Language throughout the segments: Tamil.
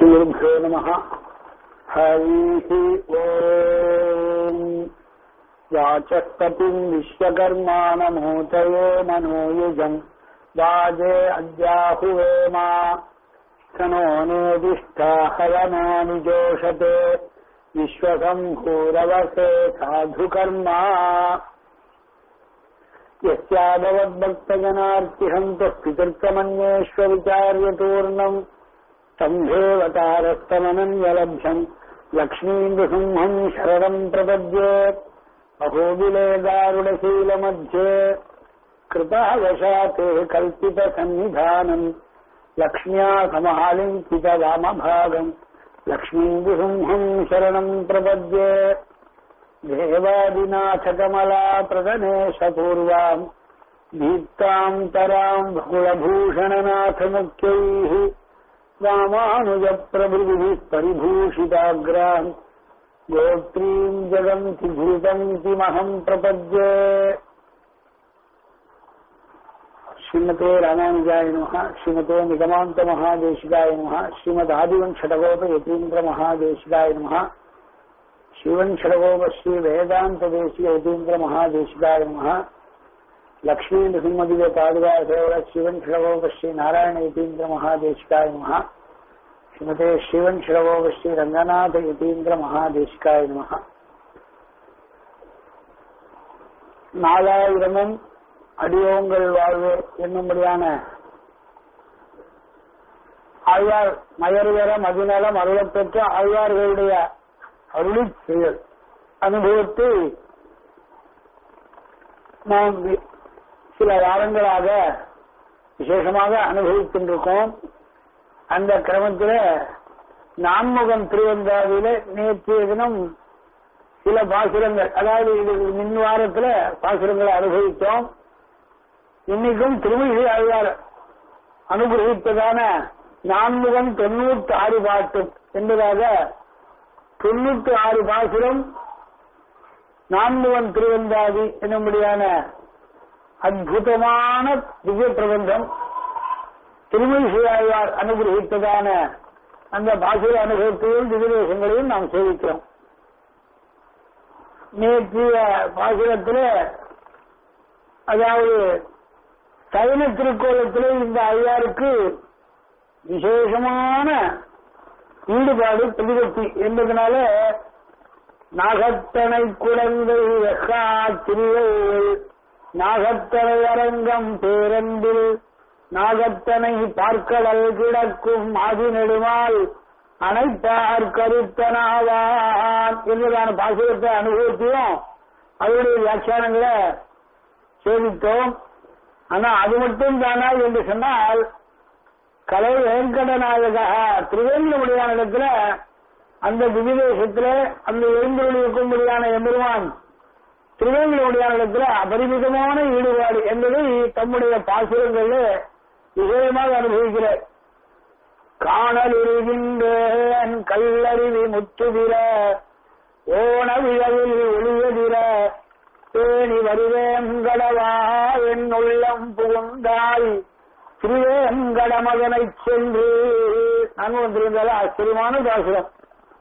श्रीगुरुभ्यो नमः हरिः ओम् वाचस्तपिम् विश्वकर्माणमूतये मनोयुजम् वाजे अद्याहुवेमा स्तनो नेदिष्ठा हवनानि जोषते विश्वसम्भूरवसे साधुकर्मा यस्याभवद्भक्तजनार्तिहन्तः पितृत्वमन्येष्वविचार्यतूर्णम् सम्भेवतारस्तमनन्यलभ्यम् लक्ष्मीन्दुसिंहम् शरणम् प्रपद्ये अहोबिले गारुडशीलमध्ये कृतावशाते कल्पितसन्निधानम् लक्ष्म्या समालिङ्कितवामभागम् लक्ष्मीन्दुसिंहम् शरणम् प्रपद्ये देवादिनाथकमला प्रदनेशपूर्वाम् दीप्ताम् तराम् बकुलभूषणनाथमुख्यैः रामानुजप्रभृतिः परिभूषिताग्राम् गोत्रीम् जगन्ति भूतन्तिमहम् प्रपद्ये श्रीमते रामानुजाय नमः श्रीमते निगमान्तमहादेशिकाय नमः श्रीमदादिवंशटगोपयतीन्द्रमहादेशिकाय नमः शिवंशडगोपश्री वेदान्तदेशीय यतीन्द्रमहादेशिकाय नमः लक्ष्मीनृसिंहदिव्य पादुकासेवर शिवंशडगोपश्री नारायण यतीन्द्रमहादेशिकाय नमः श्रीमते शिवंशडगोपश्री रङ्गनाथ यतीन्द्रमहादेशिकाय नमः நாலாயிரமும் அடியோங்கள் வாழ்வு என்னும்படியான ஆழ்வார் மயர்வர மதிநலம் அருளப் பெற்ற ஆழ்வார்களுடைய அருளி செயல் அனுபவத்தை நாம் வி- சில வாரங்களாக விசேஷமாக அனுபவிக்கின்றிருக்கோம் அந்த கிரமத்தில் நான்முகம் திருவந்தாதியில நேற்றைய தினம் சில பாசுரங்கள் அதாவது இது மின் வாரத்தில் பாசுரங்களை அனுபவித்தோம் இன்னைக்கும் திருமணி ஆழ்வார் அனுகிரகித்ததான நான்முகம் தொண்ணூத்தி ஆறு பாட்டு என்பதாக தொண்ணூத்தி ஆறு பாசுரம் நான்முகன் திருவந்தாதி என்னும்படியான அற்புதமான திவ்ய பிரபந்தம் திருமணிசையாழ்வார் அனுகிரகித்ததான அந்த பாசுர அனுபவத்தையும் திவ்யதேசங்களையும் நாம் சேவிக்கிறோம் நேற்றைய பாசுரத்தில் அதாவது சைன திருக்கோலத்திலே இந்த ஐயாருக்கு விசேஷமான ஈடுபாடு பிரதிபத்தி என்பதனால நாகத்தனை குழந்தை வெக்கா திருவையில் நாகத்தனை அரங்கம் பேரன்பில் நாகத்தனை பார்க்கடல் கிடக்கும் ஆதி நெடுமால் அனைத்தார் கருத்தனாவான் என்பதான பாசுரத்தை அனுபவத்தையும் அவருடைய வியாக்கியானங்களை சேவித்தோம் ஆனா அது மட்டும் தானா என்று சொன்னால் கலை வெங்கடநாயகா திருவேங்கடமுடியான இடத்துல அந்த திவிதேசத்துல அந்த எழுந்தொழி இருக்கும்படியான எம்பெருமான் திருவேங்கடமுடியான இடத்துல அபரிமிதமான ஈடுபாடு என்பதை தம்முடைய பாசுரங்களில் விஜயமாக அனுபவிக்கிறார் காணல் இருகின்றேன் கல்லறிவி முத்துதிர ஓணவிழவில் ஒளியதிர தேனி வருவேங்கடவா என் உள்ளம் புகுந்தாய் திருவேங்கட மகனை சென்று நான் வந்திருந்தால ஆச்சரியமான தாசுரம்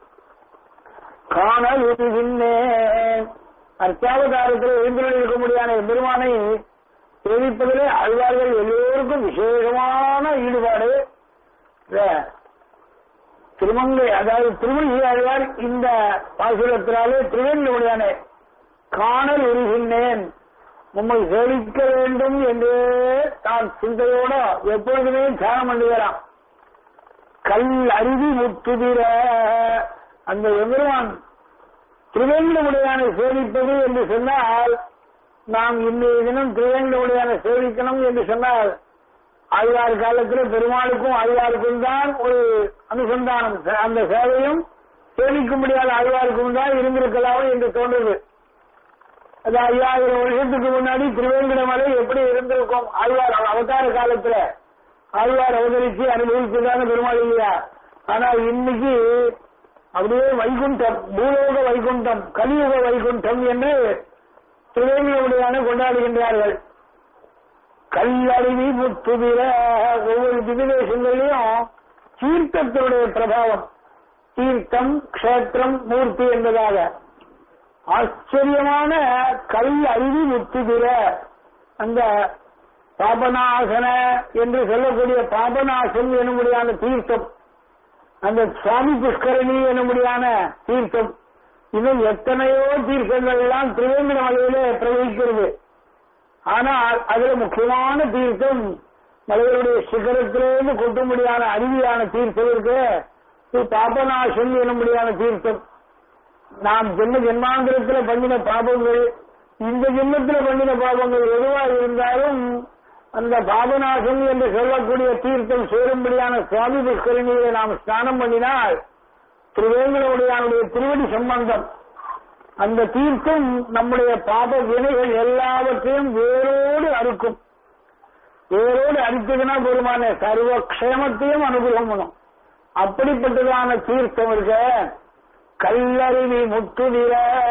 காணல் இருகின்றேன் அர்த்தாவதாரத்தில் எழுந்துள்ள இருக்க முடியாத பெருமானை சேவிப்பதிலே ஆழ்வார்கள் எல்லோருக்கும் விசேஷமான ஈடுபாடு இந்த திருமங்கை அதாவது திருமணி ஆழ்வார் இந்த பாசுரத்தினாலே திருவேண்டமுடியான காணல் உருகின்றேன் உம்மை சேவிக்க வேண்டும் என்று தான் சிந்தையோட எப்பொழுதுமே தியானம் பண்ணுகிறான் கல் அருவி முத்துதிர அந்த எம்பெருமான் திருவேண்டமுடையான சேவிப்பது என்று சொன்னால் நாம் இன்றைய தினம் திருவேண்டமுடையான சேவிக்கணும் என்று சொன்னால் ஆழ்வார் காலத்தில் பெருமாளுக்கும் ஆழ்வாருக்கும் தான் ஒரு அனுசந்தானம் அந்த சேவையும் சேவிக்க முடியாத ஆழ்வாருக்கும் தான் இருந்திருக்கலாம் என்று தோன்றுது அது ஐயாயிரம் வருஷத்துக்கு முன்னாடி திருவேங்கடமலை எப்படி இருந்திருக்கும் ஆழ்வார் அவதார காலத்துல ஆழ்வார் அவதரிச்சு அனுபவிச்சதான பெருமாள் இல்லையா ஆனா இன்னைக்கு அப்படியே வைகுண்டம் பூலோக வைகுண்டம் கலியுக வைகுண்டம் என்று திருவேங்கடமுடியான கொண்டாடுகின்றார்கள் கல்லருவி முத்துதிர ஒவ்வொரு திவிதேசங்களையும் தீர்த்தத்தினுடைய பிரபாவம் தீர்த்தம் க்ஷேத்திரம் மூர்த்தி என்பதாக ஆச்சரியமான கல் அருவி முத்துகிற அந்த பாபநாசன என்று சொல்லக்கூடிய பாபநாசம் என்னும்படியான தீர்த்தம் அந்த சுவாமி புஷ்கரணி என்னும்படியான தீர்த்தம் இன்னும் எத்தனையோ தீர்த்தங்கள் எல்லாம் திருவேந்திர மலையிலே பிரவகிக்கிறது ஆனால் அதுல முக்கியமான தீர்த்தம் மலைகளுடைய சிகரத்திலிருந்து கொட்டும்படியான அருவியான தீர்த்தம் இருக்கு இது பாபநாசம் என்னும்படியான தீர்த்தம் நாம் ஜென்ம ஜென்மாந்திரத்துல பண்ணின பாபங்கள் இந்த ஜென்மத்துல பண்ணின பாபங்கள் எதுவா இருந்தாலும் அந்த பாபநாசம் என்று சொல்லக்கூடிய தீர்த்தம் சேரும்படியான சுவாமி புஷ்கரணியில நாம் ஸ்நானம் பண்ணினால் திருவேங்கடவுடையானுடைய திருவடி சம்பந்தம் அந்த தீர்த்தம் நம்முடைய பாப வினைகள் எல்லாவற்றையும் வேரோடு அறுக்கும் வேரோடு அடித்ததுன்னா பெருமான சர்வ க்ஷேமத்தையும் அனுகிரகம் பண்ணும் அப்படிப்பட்டதான தீர்த்தம் இருக்க கல்லருவி முத்துதிர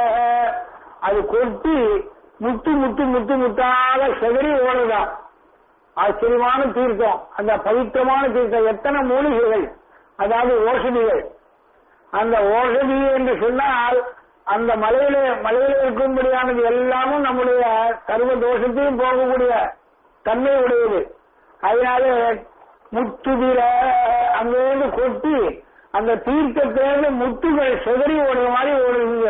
அது கொட்டி முத்து முத்து முத்து முத்தாக செதறி ஓடுதான் ஆச்சரியமான தீர்த்தம் அந்த பவித்திரமான தீர்த்தம் எத்தனை மூலிகைகள் அதாவது ஓஷதிகள் அந்த ஓஷதி என்று சொன்னால் அந்த மலையில மலையில இருக்கும்படியானது எல்லாமும் நம்முடைய சர்வ தோஷத்தையும் போகக்கூடிய தன்மை உடையது அதனால முத்துதிர அங்கிருந்து கொட்டி அந்த தீர்த்தத்திலிருந்து முத்துகள் செதறி ஓடுற மாதிரி ஓடுங்க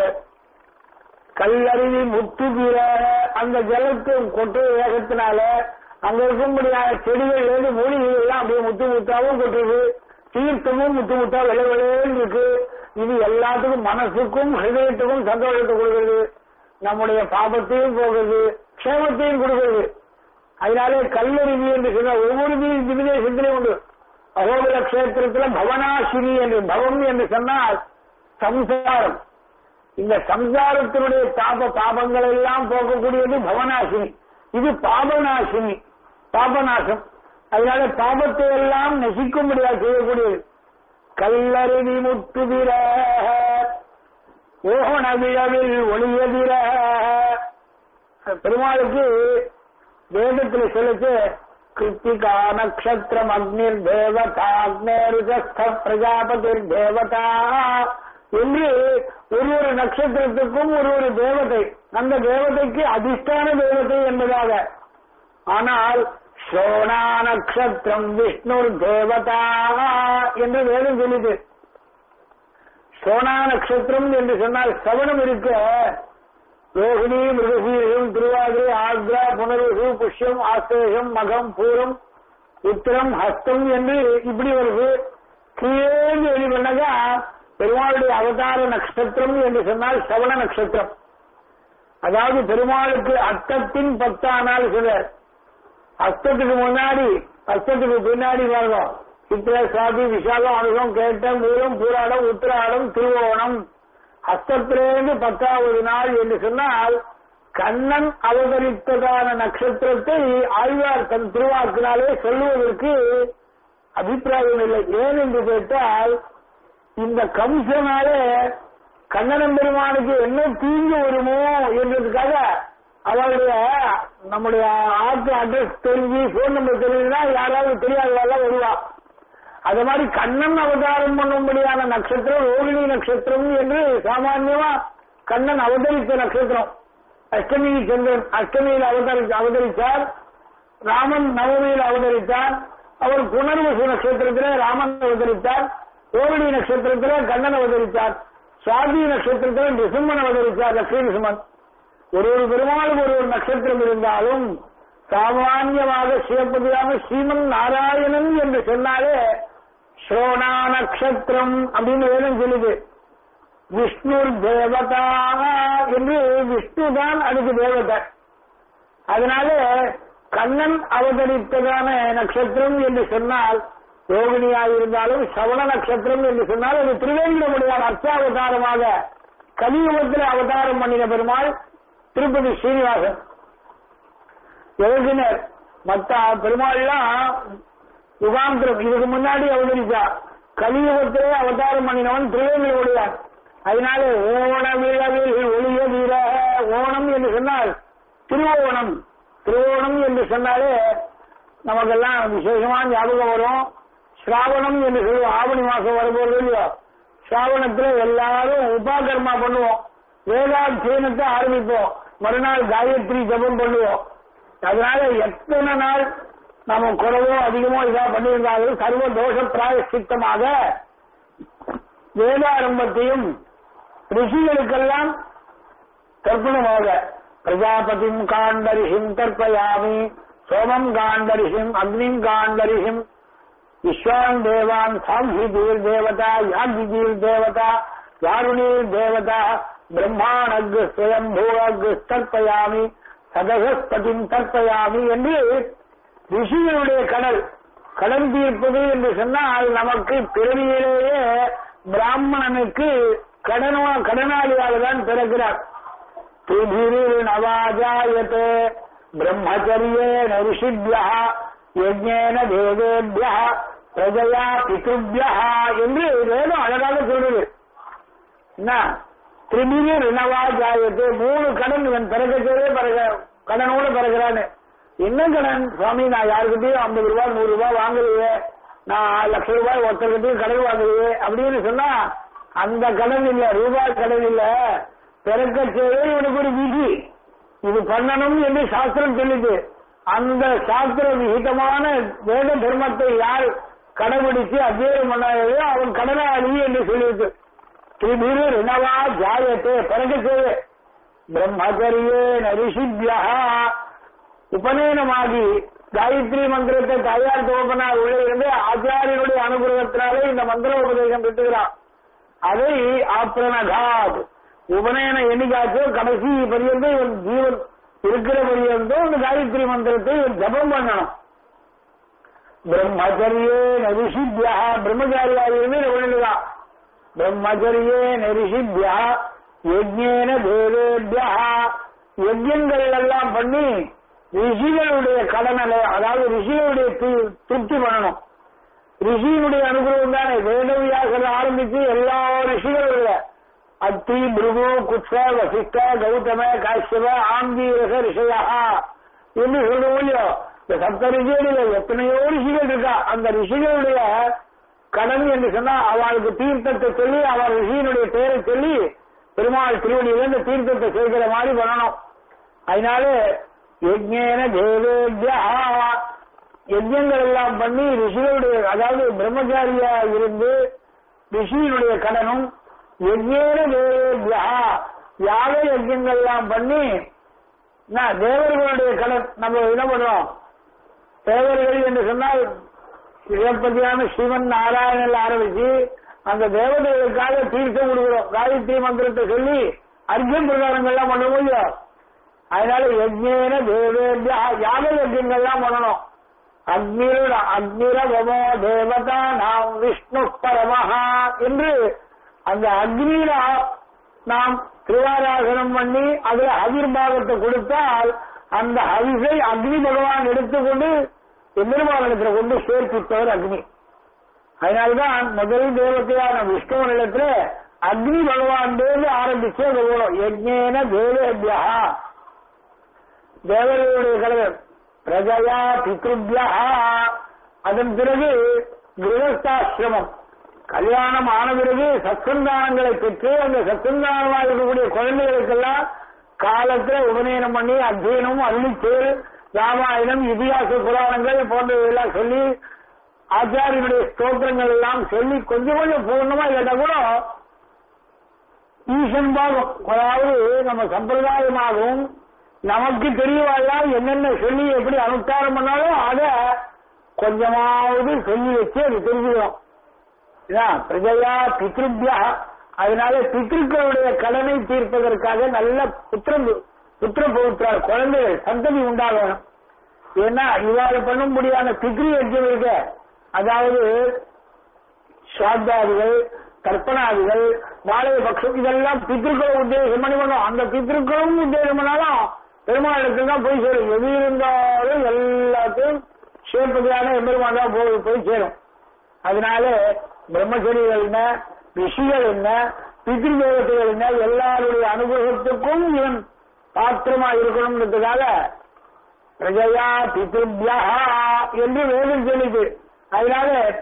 கல்லருவி முத்துதிர அந்த ஜலத்தை கொட்டு வேகத்தினால அங்க இருக்கும்படியான செடிகள் இருந்து மூலிகைகள் எல்லாம் அப்படியே முத்து முத்தாவும் கொட்டுது தீர்த்தமும் முத்து முத்தா விளை விளையன்னு இருக்கு இது எல்லாத்துக்கும் மனசுக்கும் ஹிருதயத்துக்கும் சந்தோஷத்தை கொடுக்குறது நம்முடைய பாபத்தையும் போகுது க்ஷேமத்தையும் கொடுக்குறது அதனாலே கல்லறிவி என்று சொன்ன ஒவ்வொரு திவிதேசத்திலையும் உண்டு அகோபல கஷேத்திரத்துல பவனாசினி என்று பவம் என்று சொன்னால் சம்சாரம் இந்த சம்சாரத்தினுடைய தாப பாபங்கள் எல்லாம் போக்கக்கூடியது பவனாசினி இது பாபநாசினி பாபநாசம் அதனால பாபத்தை எல்லாம் நசிக்கும்படியா செய்யக்கூடியது கல்லருவி முத்துதிர ஓகண விழவில் ஒளியதிர பெருமாளுக்கு வேதத்தில் சொல்லிச்சு கிருத்திகா நக்ஷத்திரம் அக்னிர் தேவதா அக்னேருஜஸ்த பிரஜாபதிர் தேவதா என்று ஒரு ஒரு நட்சத்திரத்துக்கும் ஒரு ஒரு தேவதை அந்த தேவதைக்கு அதிஷ்டான தேவதை என்பதாக ஆனால் சோனா நட்சத்திரம் விஷ்ணு தேவதா என்று வேதம் சொல்லுது சோனா நட்சத்திரம் என்று சொன்னால் சவணம் இருக்க ரோஹிணி மிருகசீரிகம் திருவாதிரை ஆக்ரா புனர்வசு புஷ்யம் ஆஸ்தேஷம் மகம் பூரம் உத்திரம் ஹஸ்தம் என்று இப்படி வருது கீழே வெளி பண்ணதா பெருமாளுடைய அவதார நட்சத்திரம் என்று சொன்னால் சவண நட்சத்திரம் அதாவது பெருமாளுக்கு அர்த்தத்தின் பத்தானால் சொல்றார் அஸ்தத்துக்கு முன்னாடி அஸ்தத்துக்கு பின்னாடி வரணும் சித்திர சுவாதி விசாலம் அனுகம் கேட்டம் மூலம் பூராடம் உத்திராடம் திருவோணம் அஸ்தத்திலிருந்து பத்தாவது நாள் என்று சொன்னால் கண்ணன் அவதரித்ததான நட்சத்திரத்தை ஆழ்வார் தன் திருவாக்கினாலே சொல்லுவதற்கு அபிப்பிராயம் இல்லை ஏன் என்று கேட்டால் இந்த கம்சனாலே கண்ணனம் பெருமானுக்கு என்ன தீங்கு வருமோ என்றதுக்காக அவருடைய நம்முடைய ஆத்து அட்ரஸ் தெரிஞ்சு போன் நம்பர் தெரிஞ்சுன்னா யாராவது தெரியாதவெல்லாம் வருவா அது மாதிரி கண்ணன் அவதாரம் பண்ணும்படியான நட்சத்திரம் ரோகிணி நட்சத்திரம் என்று சாமான்யமா கண்ணன் அவதரித்த நட்சத்திரம் அஷ்டமி சந்திரன் அஷ்டமியில் அவதரி அவதரித்தார் ராமன் நவமியில் அவதரித்தார் அவர் புனர்வசு நட்சத்திரத்திலே ராமன் அவதரித்தார் ரோகிணி நட்சத்திரத்திலே கண்ணன் அவதரித்தார் சுவாதி நட்சத்திரத்திலே நிசும்மன் அவதரித்தார் லட்சுமி நிசுமன் ஒரு ஒரு பெருமாளும் ஒரு ஒரு நட்சத்திரம் இருந்தாலும் சாமான்யமாக சிவப்பதியாக ஸ்ரீமன் நாராயணன் என்று சொன்னாலே ஸ்ரோணா நட்சத்திரம் அப்படின்னு வேதம் சொல்லுது விஷ்ணு தேவதா என்று விஷ்ணு தான் அதுக்கு தேவதை அதனால கண்ணன் அவதரித்ததான நட்சத்திரம் என்று சொன்னால் ரோகிணியாக இருந்தாலும் சவண நட்சத்திரம் என்று சொன்னால் அது திருவேங்கடமுடியார் அர்த்தாவதாரமாக கலியுகத்தில் அவதாரம் பண்ணின பெருமாள் திருப்பதி ஸ்ரீனிவாசன் எழுதினர் மத்த பெருமாள்லாம் யுகாந்திரம் இதுக்கு முன்னாடி அவதரிச்சா கலியுகத்திலே அவதாரம் பண்ணினவன் திருவேங்கடமுடியார் அதனால ஓண விழவில் ஒளிய வீர ஓணம் என்று சொன்னால் திருவோணம் திருவோணம் என்று சொன்னாலே நமக்கெல்லாம் விசேஷமா ஞாபகம் வரும் சிராவணம் என்று சொல்லுவோம் ஆவணி மாசம் வரும்போது இல்லையோ சிராவணத்துல எல்லாரும் உபாகர்மா பண்ணுவோம் வேதாத்தியனத்தை ஆரம்பிப்போம் மறுநாள் காயத்ரி ஜபம் பண்ணுவோம் அதனால எத்தனை நாள் நம்ம குறைவோ அதிகமோ இதா பண்ணியிருந்தாலும் சர்வ தோஷ பிராயசித்தமாக வேதாரம்பத்தையும் ரிஷிகளுக்கெல்லாம் தர்ப்பணமாக பிரஜாபதிம் காண்டரிஷிம் தர்ப்பயாமி சோமம் காண்டரிஷிம் அக்னிம் காண்டரிஷிம் விஸ்வான் தேவான் சாங்கிதீர் தேவதா யாங்கிதீர் தேவதா யாருணீர் தேவதா பிரம்மாணக் ஸ்வயம்பூவக் தர்ப்பயாமி சதகஸ்பதிம் தர்ப்பயாமி என்று ரிஷிகளுடைய கடல் கடன் தீர்ப்பது என்று சொன்னால் நமக்கு பிறவியிலேயே பிராமணனுக்கு கடனோ கடனாளியாக தான் பிறக்கிறார் திதிரில் நவாஜாயத்தே பிரம்மச்சரியேன ரிஷிபியா யஜ்ஞேன தேவேபியா பிரஜயா பித்ருபியா என்று வேதம் அழகாக சொல்லுது என்ன திரிபிரி ரிணவா ஜாயத்து மூணு கடன் இவன் பிறக்கச்சே பிறக கடனோட பிறகுறான்னு என்ன கடன் சுவாமி நான் யாருக்கிட்டையும் ஐம்பது ரூபாய் நூறு ரூபாய் வாங்கலையே நான் லட்ச ரூபாய் ஒருத்தர்கிட்டையும் கடன் வாங்கலையே அப்படின்னு சொன்னா அந்த கடன் இல்ல ரூபாய் கடன் இல்ல பிறக்கச்சேவே இவனுக்கு ஒரு விதி இது பண்ணணும் என்று சாஸ்திரம் சொல்லுது அந்த சாஸ்திர விகிதமான வேத தர்மத்தை யார் கடைபிடிச்சு அத்தியாயம் பண்ணாயோ அவன் கடனாளி என்று சொல்லியிருக்கு திரு ரிணவா ஜாயத்தே பிறக்கச்சேவே பிரம்மச்சரியே நரிஷிபியா உபநயனமாகி காயத்ரி மந்திரத்தை தயார் துவப்பனா உள்ளே இருந்து ஆச்சாரியனுடைய அனுகிரகத்தினாலே இந்த மந்திர உபதேசம் பெற்றுகிறான் அதை ஆப்ரணகாத் உபநயனம் என்னைக்காச்சோ கடைசி பரியந்தம் இவன் ஜீவன் இருக்கிற பரியந்தம் இந்த காயத்ரி மந்திரத்தை இவன் ஜபம் பண்ணணும் பிரம்மச்சரியே நரிஷிபியா பிரம்மச்சாரியாக இருந்து இதை பண்ணிடுதான் பிரம்மச்சரியே நரிஷிபியா யஜ்ஞேன தேவேபியா யஜ்யங்கள் எல்லாம் பண்ணி ரிஷிகளுடைய கடனலை அதாவது ரிஷிகளுடைய தி- திருப்தி பண்ணணும் ரிஷியினுடைய அனுகிரகம் தானே வேதவியாசர் ஆரம்பிச்சு எல்லா ரிஷிகளுடைய அத்தி பிருகு குட்ச வசிஷ்ட கௌதம காஷ்யப ஆங்கீரக ரிஷயா என்று சொல்றோம் இல்லையோ இந்த சப்த ரிஷிகளில் எத்தனையோ ரிஷிகள் இருக்கா அந்த ரிஷிகளுடைய கடன் என்று சொன்னா அவளுக்கு தீர்த்தத்தை சொல்லி அவர் ரிஷியினுடைய பெயரை சொல்லி பெருமாள் திருவடியில இந்த தீர்த்தத்தை சேர்க்கிற மாதிரி பண்ணணும் அதனால யஜ்ஞேன தேவேபியா யஜ்யங்கள் எல்லாம் பண்ணி ரிஷிகளுடைய அதாவது பிரம்மச்சாரியா இருந்து ரிஷியினுடைய கடனும் யஜ்ஞேன தேவேபியா யாக யஜ்யங்கள் எல்லாம் பண்ணி என்ன, தேவர்களுடைய கடன் நம்ம என்ன பண்றோம் தேவர்கள் என்று சொன்னால் சிவப்பதியான சிவன் நாராயணன் ஆரம்பிச்சு அந்த தேவதைகளுக்காக தீர்த்தம் கொடுக்கிறோம் காயத்ரி மந்திரத்தை சொல்லி அர்ஜுன் பிரகாரங்கள்லாம் பண்ண முடியும் அதனால யஜ்ஞேன தேவேபியா யாக யஜ்யங்கள்லாம் பண்ணணும் அக்னிர அக்னிரவமோ தேவதா நாம் விஷ்ணு பரமஹா என்று அந்த அக்னியில நாம் திருவாராசனம் பண்ணி அதுல ஹவிர்பாகத்தை கொடுத்தால் அந்த ஹவிசை அக்னி பகவான் எடுத்துக்கொண்டு எம்பெருமானிடத்துல கொண்டு சேர்ப்பித்தவர் அக்னி அதனால்தான் முதல் தேவத்தையான விஷ்ணுவனிடத்துல அக்னி பகவான் தேவி ஆரம்பிச்சு அது போலும் யஜ்ஞேன தேவேபியா தேவர்களுடைய கலவர் பிரஜயா பித்ருபியா அதன் பிறகு கிரகஸ்தாசிரமம் கல்யாணம் ஆன பிறகு சத்சந்தானங்களை பெற்று அந்த சத்சந்தானமாக இருக்கக்கூடிய குழந்தைகளுக்கெல்லாம் காலத்துல உபநயனம் பண்ணி அத்தியனம் அருளிச்சேர் ராமாயணம் இதிகாச புராணங்கள் போன்றவையெல்லாம் சொல்லி ஆச்சாரியனுடைய ஸ்தோத்திரங்கள் எல்லாம் சொல்லி கொஞ்சம் கொஞ்சம் பூர்ணமா கேட்டா கூட ஈசன் பாகம் அதாவது நம்ம சம்பிரதாயமாகவும் நமக்கு தெரியவாழ்லாம் என்னென்ன சொல்லி எப்படி அனுஷ்டானம் பண்ணாலும் அதை கொஞ்சமாவது சொல்லி வச்சு அது தெரிஞ்சுக்கிறோம் இதான் பிரஜையா பித்ருபியா அதனால பித்ருக்களுடைய கடனை தீர்ப்பதற்காக நல்ல புத்திரம் புத்திர பௌத்திரார் குழந்தைகள் சந்ததி உண்டாகணும் ஏன்னா இவ்வாறு பண்ணும்படியான பித்ரு யஜ்யம் இருக்க அதாவது ஸ்ராத்தாதிகள் கற்பனாதிகள் வாழைய பட்சம் இதெல்லாம் பித்ருக்களை உத்தேசம் பண்ணி பண்ணோம் அந்த பித்ருக்களும் உத்தேசம் பண்ணாலும் பெருமாளுக்கு தான் போய் சேரும் எது இருந்தாலும் எல்லாத்தையும் சேர்ப்பதியான எம்பெருமான் தான் போய் போய் சேரும் அதனால பிரம்மச்சரிகள் என்ன ரிஷிகள் என்ன பித்ரு தேவதைகள் என்ன எல்லாருடைய அனுகிரகத்துக்கும் இவன் பாத்திரமா இருக்கணும்ன்றதுக்காக பிரஜையா பித்ருபியா என்று வேதம் சொல்லிது அதனால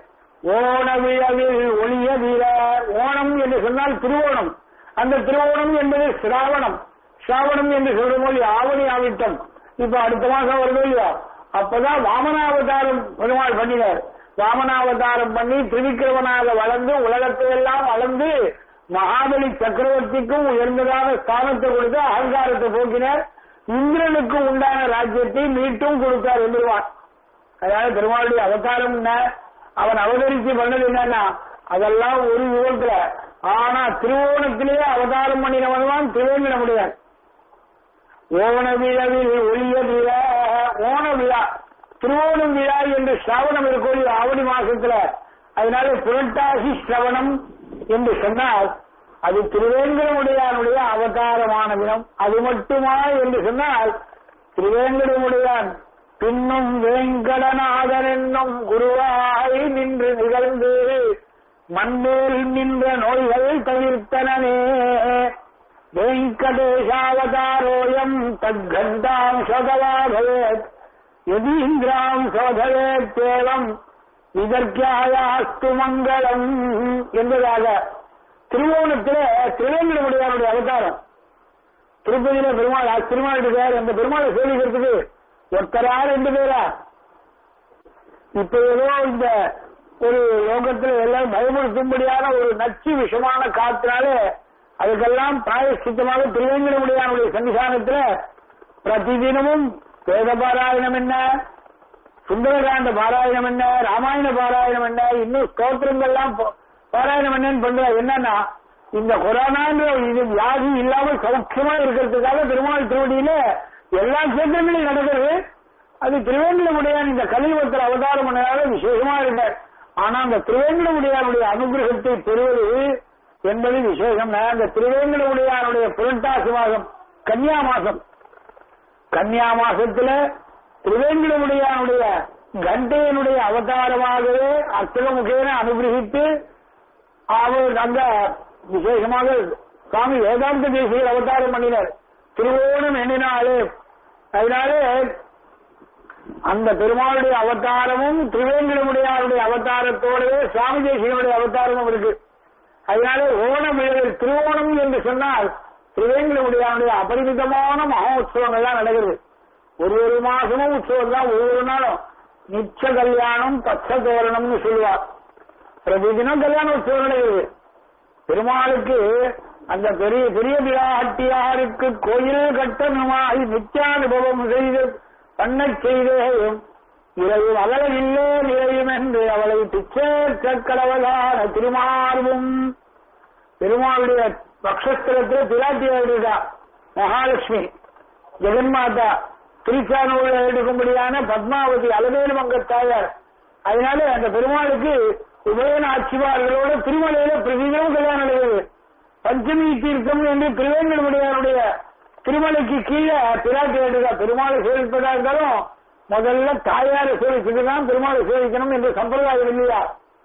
ஓண விழவில் ஒளிய வீர ஓணம் என்று சொன்னால் திருவோணம் அந்த திருவோணம் என்பது சிராவணம் சிராவணம் என்று சொல்லும் போது ஆவணி ஆவிட்டம் இப்ப அடுத்த மாசம் வருது இல்லையா அப்பதான் வாமனாவதாரம் பெருமாள் பண்ணினார் வாமனாவதாரம் பண்ணி திருவிக்கிரமனாக வளர்ந்து உலகத்தை எல்லாம் வளர்ந்து மகாபலி சக்கரவர்த்திக்கும் உயர்ந்ததான ஸ்தானத்தை கொடுத்து அகங்காரத்தை போக்கினார் இந்திரனுக்கு உண்டான ராஜ்யத்தை மீட்டும் கொடுத்தார் என்றுவான் அதாவது பெருமாளுடைய அவதாரம் என்ன அவன் அவதரித்து பண்ணது என்னன்னா அதெல்லாம் ஒரு யுகத்துல ஆனா திருவோணத்திலேயே அவதாரம் பண்ணினவன் தான் திருவேங்கடமுடையான் ஓண விழாவில் ஒளிய விழா ஓண விழா திருவோணம் விழா என்று சிரவணம் இருக்கும் ஆவணி மாசத்துல அதனால புரட்டாசி சிரவணம் என்று சொன்னால் அது திருவேங்கடமுடையானுடைய அவதாரமான தினம் அது மட்டுமா என்று சொன்னால் திருவேங்கடமுடையான் பின்னும் வேங்கடநாதன் என்னும் குருவாய் நின்று நிகழ்ந்து மண்மேல் நின்ற நோய்கள் தவிர்த்தனே வெங்கடேஷாவதாரோயம் தத்கந்தாம் சோதவாபவேத் யதீந்திராம் சோதவேத்தேவம் இதற்காயாஸ்து மங்களம் என்பதாக திருவோணத்திலே திருவேங்கடமுடையானுடைய அவதாரம் திருப்பதியில பெருமாள் திருமாள் பேர் அந்த பெருமாளை சேவிக்கிறதுக்கு ஒருத்தரா ரெண்டு பேரா இப்ப ஏதோ இந்த ஒரு லோகத்துல எல்லாம் பயமுறுத்தும்படியான ஒரு நச்சு விஷமான காத்தினால அதுக்கெல்லாம் பிராயசித்தமாக திருவேங்கடமுடியானுடைய சன்னிதானத்துல பிரதிதினமும் வேத பாராயணம் என்ன சுந்தரகாண்ட பாராயணம் என்ன ராமாயண பாராயணம் என்ன இன்னும் ஸ்தோத்திரங்கள்லாம் பா- பாராயணம் என்னன்னு பண்ற என்னன்னா இந்த கொரோனான்ற இது வியாதி இல்லாமல் சௌக்கியமா இருக்கிறதுக்காக பெருமாள் திருவடியில எல்லா கேந்திரங்களையும் நடக்கிறது அது திருவேங்கடமுடையான் இந்த கலியுகத்தில் அவதாரம் பண்ணதால விசேஷமா இருந்தார் ஆனா அந்த திருவேங்கடமுடையானுடைய அனுகிரகத்தை பெறுவது என்பது விசேஷம் அந்த திருவேங்கடமுடையானுடைய புரட்டாசி மாதம் கன்னியா மாசம் கன்னியா மாசத்துல திருவேங்கடமுடையானுடைய கண்டையனுடைய அவதாரமாகவே அர்த்தகமுகேன அனுகிரகித்து அவர் அந்த விசேஷமாக சுவாமி வேதாந்த தேசியர் அவதாரம் பண்ணினார் திருவோணம் எண்ணினாலே அதனாலே அந்த பெருமாளுடைய அவதாரமும் திருவேங்கடமுடையாருடைய அவதாரத்தோடவே சுவாமி தேசிகனுடைய அவதாரமும் இருக்கு அதனால ஓணம் விழவில் திருவோணம் என்று சொன்னால் திருவேங்கடமுடையாருடைய அபரிமிதமான மகோத்சவங்கள்லாம் நடக்கிறது ஒரு ஒரு மாசமும் உற்சவம் தான் ஒவ்வொரு நாளும் நிச்ச கல்யாணம் பச்சை தோரணம்னு சொல்லுவார் பிரதிதினம் கல்யாண உற்சவம் நடக்குது பெருமாளுக்கு அந்த பெரிய பெரிய பிராட்டியாருக்கு கோயில் கட்டணமாகி நித்தியானுபவம் செய்து பண்ணச் செய்தேயும் இறையும் அவளையில்லே நிறையும் என்று அவளை பிச்சேற்ற கடவுளான திருமார்பும் பெருமாளுடைய பக்ஷஸ்தலத்தில் பிராட்டியாருடா மகாலட்சுமி ஜெகன்மாதா திருச்சானூரில் எடுக்கும்படியான பத்மாவதி அலவேலு மங்க தாயார் அதனால அந்த பெருமாளுக்கு உபயன ஆட்சிமார்களோட திருமலையில பிரதிதினம் கல்யாணம் நடக்குது பஞ்சமி தீர்த்தம் என்று திருவேங்கடமுடையாருடைய திருமலைக்கு கீழே பிராட்டி எடுக்கா பெருமாளை சேவிப்பதா இருந்தாலும் முதல்ல தாயாரை சேவிச்சுட்டு தான் பெருமாளை சேவிக்கணும் என்று சம்பிரதாயம் இல்லையா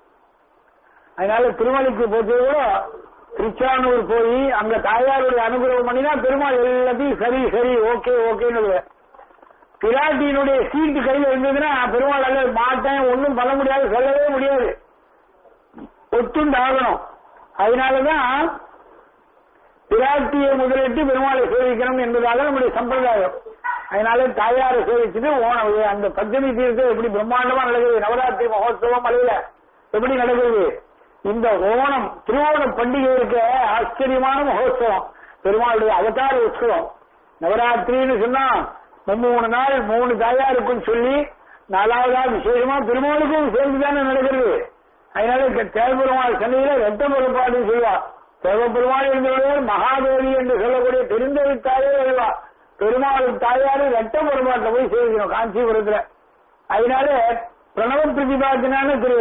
அதனால திருமலைக்கு போச்சு கூட திருச்சானூர் போய் அங்க தாயாருடைய அனுகிரகம் பண்ணினா பெருமாள் எல்லாத்தையும் சரி சரி ஓகே ஓகேன்னு பிராட்டியினுடைய சீட்டு கையில இருந்ததுன்னா பெருமாள் அல்ல மாட்டேன் ஒன்றும் பண்ண முடியாது சொல்லவே முடியாது ஒத்துண்டு ஆகணும் அதனாலதான் பிராட்டியை முதலிட்டு பெருமாளை சேவிக்கணும் என்பதாக நம்முடைய சம்பிரதாயம் அதனால தாயாரை சேவிச்சுட்டு ஓணம் அந்த பஞ்சமி தீர்த்தம் எப்படி பிரம்மாண்டமா நடக்குது நவராத்திரி மகோத்சவம் அலையில எப்படி நடக்குது இந்த ஓணம் திருவோணம் பண்டிகை இருக்க ஆச்சரியமான மகோத்சவம் பெருமாளுடைய அவதார உற்சவம் நவராத்திரின்னு சொன்னா மூணு நாள் மூணு தாயாருக்கும் சொல்லி நாலாவதா விசேஷமா பெருமாளுக்கும் சேர்ந்துதானே நடக்கிறது அதனால தேவபெருமாள் சன்னியில ரத்த பெரும்பாடுன்னு சொல்லுவா தேவபெருமாள் இருந்தவர் மகாதேவி என்று சொல்லக்கூடிய பெருந்தேவி தாயே வருவா பெருமாள் தாயாரு ரத்த பெருமாட்டை போய் சேவிக்கணும் காஞ்சிபுரத்துல அதனால பிரணவ பிரதிபாத்தினான திரு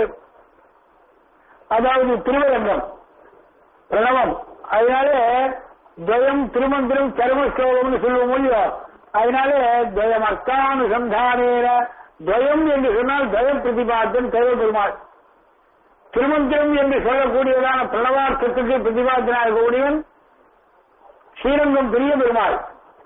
அதாவது திருவரங்கம் பிரணவம் அதனால துவயம் திருமந்திரம் சர்மஸ்லோகம்னு சொல்லுவோம் இல்லையோ அதனால துவயம் அர்த்தானுசந்தானேன துவயம் என்று சொன்னால் துவய பிரதிபாத்தன் தேவ பெருமாள் திருமந்திரம் என்று சொல்லக்கூடியதான பிரணவார்த்தத்துக்கு பிரதிபாத்தனாக இருக்கக்கூடியவன் ஸ்ரீரங்கம் பெரிய பெருமாள்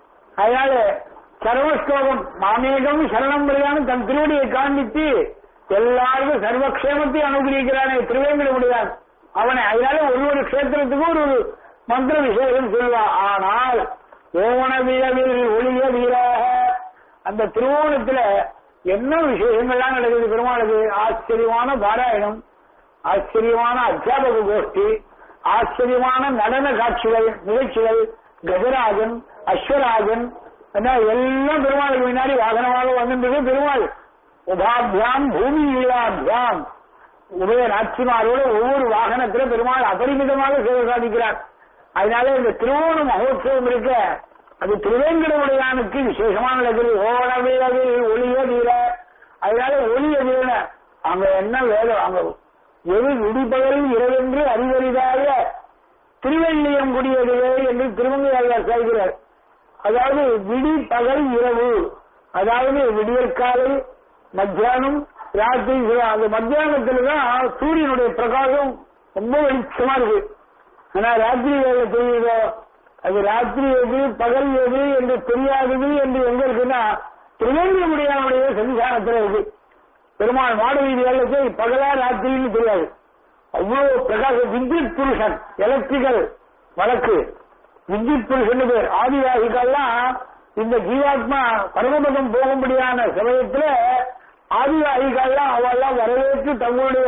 அதனால சர்வஸ்லோகம் மாமேகம் சரணம் வரையான தன் திருவடியை காண்பித்து எல்லாருக்கும் சர்வக்ஷேமத்தையும் அனுகிரகிக்கிறானே திருவேங்கடமுடியான் அவனை அதனால ஒரு ஒரு கஷேத்திரத்துக்கும் ஒரு ஒரு மந்திர விசேஷம் சொல்லுவான் ஆனால் ஓவன வீரவில் ஒளிய வீராக அந்த திருவோணத்துல என்ன விசேஷங்கள்லாம் நடக்குது பெருமாளுக்கு ஆச்சரியமான பாராயணம் ஆச்சரியமான அத்தியாபக கோஷ்டி ஆச்சரியமான நடன காட்சிகள் நிகழ்ச்சிகள் கஜராஜன் அஸ்வராஜன் என்ன எல்லாம் பெருமாளுக்கு முன்னாடி வாகனமாக வந்துட்டு பெருமாள் உபாபியாம் பூமி ஈழாபியாம் உபய நாச்சிமாரோட ஒவ்வொரு வாகனத்துல பெருமாள் அபரிமிதமாக சேவை சாதிக்கிறார் அதனால இந்த திருவோண மகோத்சவம் இருக்க அது திருவேங்கடவுடையானுக்கு விசேஷமான நடக்குது ஓண வீரவில் ஒளிய வீர அதனால ஒளிய வீர அங்க என்ன வேதம் அங்க எது விடிபகல் இரவென்று அறிவறிதாக திருவெள்ளியம் குடியதுவே என்று திருமங்கையாளர் சொல்கிறார் அதாவது விடி பகல் இரவு அதாவது விடியற்காலை மத்தியானம் ராத்திரி சிவ- அந்த மத்தியானத்துல தான் சூரியனுடைய பிரகாசம் ரொம்ப வெளிச்சமா இருக்கு ஆனா ராத்திரி வேலை தெரியுதோ அது ராத்திரி எது பகல் எது என்று தெரியாதது என்று எங்க இருக்குன்னா திருவேந்திரமுடியானுடைய சன்னிதானத்துல இருக்கு பெருமாள் மாடு வீதி வேலைக்கு பகலா ராத்திரின்னு தெரியாது அவ்வளவு பிரகாச வித்யுத் புருஷன் எலக்ட்ரிக்கல் வழக்கு வித்யுத் புருஷன் பேர் ஆதிவாசிகள்லாம் இந்த ஜீவாத்மா பரமபதம் போகும்படியான சமயத்துல ஆதிவாசிகள்லாம் அவெல்லாம் வரவேற்று தங்களுடைய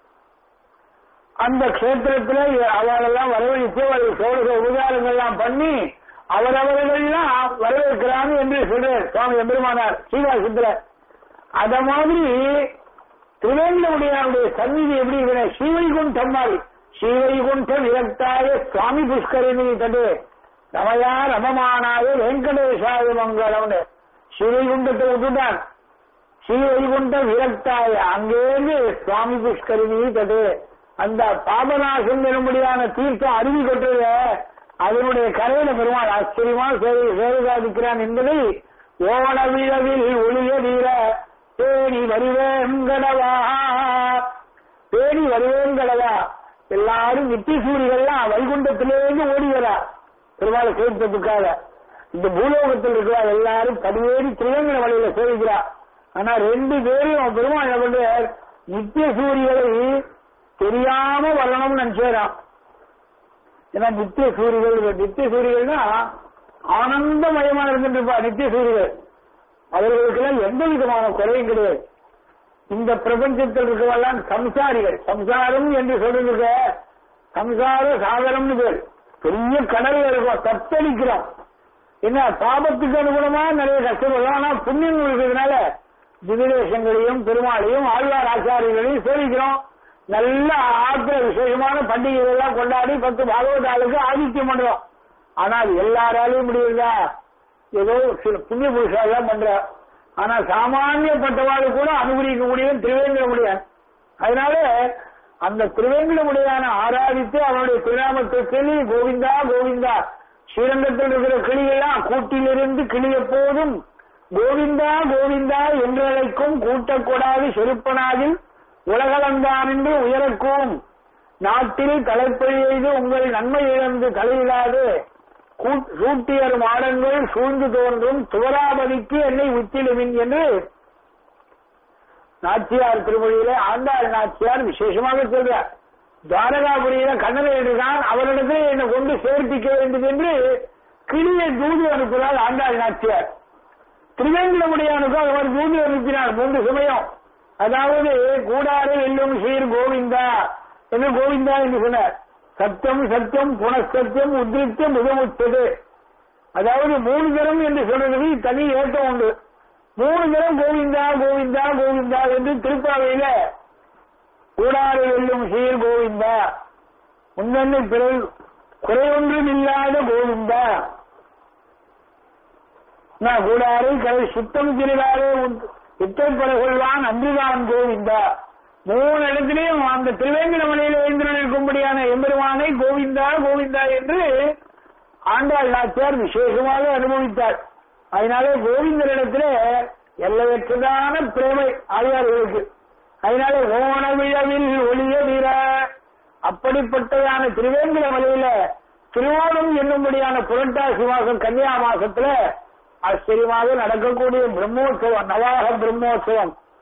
அந்த கஷேத்திரத்துல அவளெல்லாம் வரவழைத்து அவர்கள் சோழக உபகாரங்கள்லாம் பண்ணி அவரவர்கள்லாம் வரவேற்கிறாங்க என்று சொல்றார் சுவாமி எம்பெருமானார் ஸ்ரீவாசத்துல அத மாதிரி திருவேங்கடமுடியாருடைய சந்நிதி எப்படி இருக்கிற ஸ்ரீவைகுண்டம் மாதிரி ஸ்ரீவைகுண்ட விரக்தாய சுவாமி புஷ்கரிணி தடு ரமயா ரமமானாய வெங்கடேசாய மங்களம்னு ஸ்ரீவைகுண்டத்தை விட்டுட்டான் ஸ்ரீவைகுண்ட விரக்தாய அங்கேருந்து சுவாமி புஷ்கரிணி தடு அந்த பாபநாசம் என்னும்படியான தீர்த்தம் அருவி கொட்டது அதனுடைய கரையில பெருமாள் ஆச்சரியமா சேவை சேவை சாதிக்கிறான் என்பதை ஓவன வீரவில் ஒளிய வீர தேடி வருவேங்கடவா தேடி வருவேங்கடவா எல்லாரும் நித்திய சூரியர்கள்லாம் வைகுண்டத்திலேருந்து ஓடி வரா பெருமாளை சேர்த்ததுக்காக இந்த பூலோகத்தில் இருக்கிற எல்லாரும் பதிவேறி திருவேங்கட வழியில சேவிக்கிறா ஆனா ரெண்டு பேரும் பெருமாள் என்ன பண்றார் நித்திய சூரியகளை தெரியாம வரணும்னு நினைச்சாராம் ஏன்னா நித்திய சூரியர்கள் நித்திய சூரியர்கள்னா ஆனந்தமயமா இருந்துட்டு இருப்பா நித்திய சூரியர்கள் அவர்களுக்கெல்லாம் எந்த விதமான குறையும் கிடையாது இந்த பிரபஞ்சத்தில் இருக்கவெல்லாம் சம்சாரிகள் சம்சாரம் என்று சொல்றதுக்கு சம்சார சாகரம்னு பேர் பெரிய கடல்ல இருக்கும் தத்தளிக்கிறோம் என்ன பாபத்துக்கு அனுகுணமா நிறைய கஷ்டப்படலாம் ஆனா புண்ணியம் இருக்கிறதுனால திவிதேசங்களையும் பெருமாளையும் ஆழ்வார் ஆச்சாரியர்களையும் சேவிக்கிறோம் நல்ல ஆத்திர விசேஷமான பண்டிகைகள் எல்லாம் கொண்டாடி பத்து பாகவத ஆளுக்கு ஆதித்யம் பண்றோம் ஆனால் எல்லாராலையும் முடியுதா ஏதோ சில புண்ணிய புருஷால் தான் பண்ற ஆனா சாமானியப்பட்டவாறு கூட அனுகூலிக்க முடியும் திருவேந்திர முடியாது அதனால அந்த திருவேந்திர முடியான ஆராதித்து அவனுடைய திருநாமத்தை சொல்லி கோவிந்தா கோவிந்தா ஸ்ரீரங்கத்தில் இருக்கிற கிளியெல்லாம் கூட்டிலிருந்து கிளி எப்போதும் கோவிந்தா கோவிந்தா என்று அழைக்கும் கூட்டக்கூடாது செருப்பனாதில் உலகளந்தான் என்று உயரக்கும் நாட்டில் தலைப்பழி எய்து உங்கள் நன்மை இழந்து தலையிடாது கூ- சூட்டியர் மாடங்கள் சூழ்ந்து தோன்றும் துவராபதிக்கு என்னை உச்சிலுமின் என்று நாச்சியார் திருமொழியில ஆண்டாள் நாச்சியார் விசேஷமாக சொல்றார் துவாரகாபுரியில கண்ணனை எடுத்தான் அவரிடத்தில் என்னை கொண்டு சேர்ப்பிக்க வேண்டும் என்று கிளியை தூது அனுப்பினார் ஆண்டாள் நாச்சியார் திருவேங்கடமுடியானுக்கும் அவர் தூது அனுப்பினார் மூன்று சமயம் அதாவது கூடாறு வெல்லும் சீர் கோவிந்தா என்று கோவிந்தா என்று சொன்னார் சத்தியம் சத்தியம் புனசத்தியம் உத்ரித்தம் மிகமுச்சது அதாவது மூணு தரம் என்று சொல்றதுக்கு தனி ஏற்றம் உண்டு மூணு தரம் கோவிந்தா கோவிந்தா கோவிந்தா என்று திருப்பாவையில கூடாறு வெல்லும் சீர் கோவிந்தா முன்னென்னை பிறகு குறையொன்றும் இல்லாத கோவிந்தா நான் கூடாரை கரை சுத்தம் திருடாரே இத்தப்பட கொள்வான் அன்றுதான் கோவிந்தா மூணு இடத்திலையும் அந்த திருவேங்கடமலையில் எழுந்திருக்கும்படியான எம்பெருமானை கோவிந்தா கோவிந்தா என்று ஆண்டாள் நாச்சியார் விசேஷமாக அனுபவித்தார் அதனாலே கோவிந்தரிடத்துல எல்லையற்றதான பிரேமை ஆழ்வார்களுக்கு அதனாலே ஓண விழவில் ஒளிய வீர அப்படிப்பட்டதான திருவேங்கட மலையில திருவோணம் என்னும்படியான புரட்டாசி மாசம் கன்னியா மாசத்துல ஆச்சரியமாக நடக்கக்கூடிய பிரம்மோற்சவம் நவாக பிரம்மோற்சவம்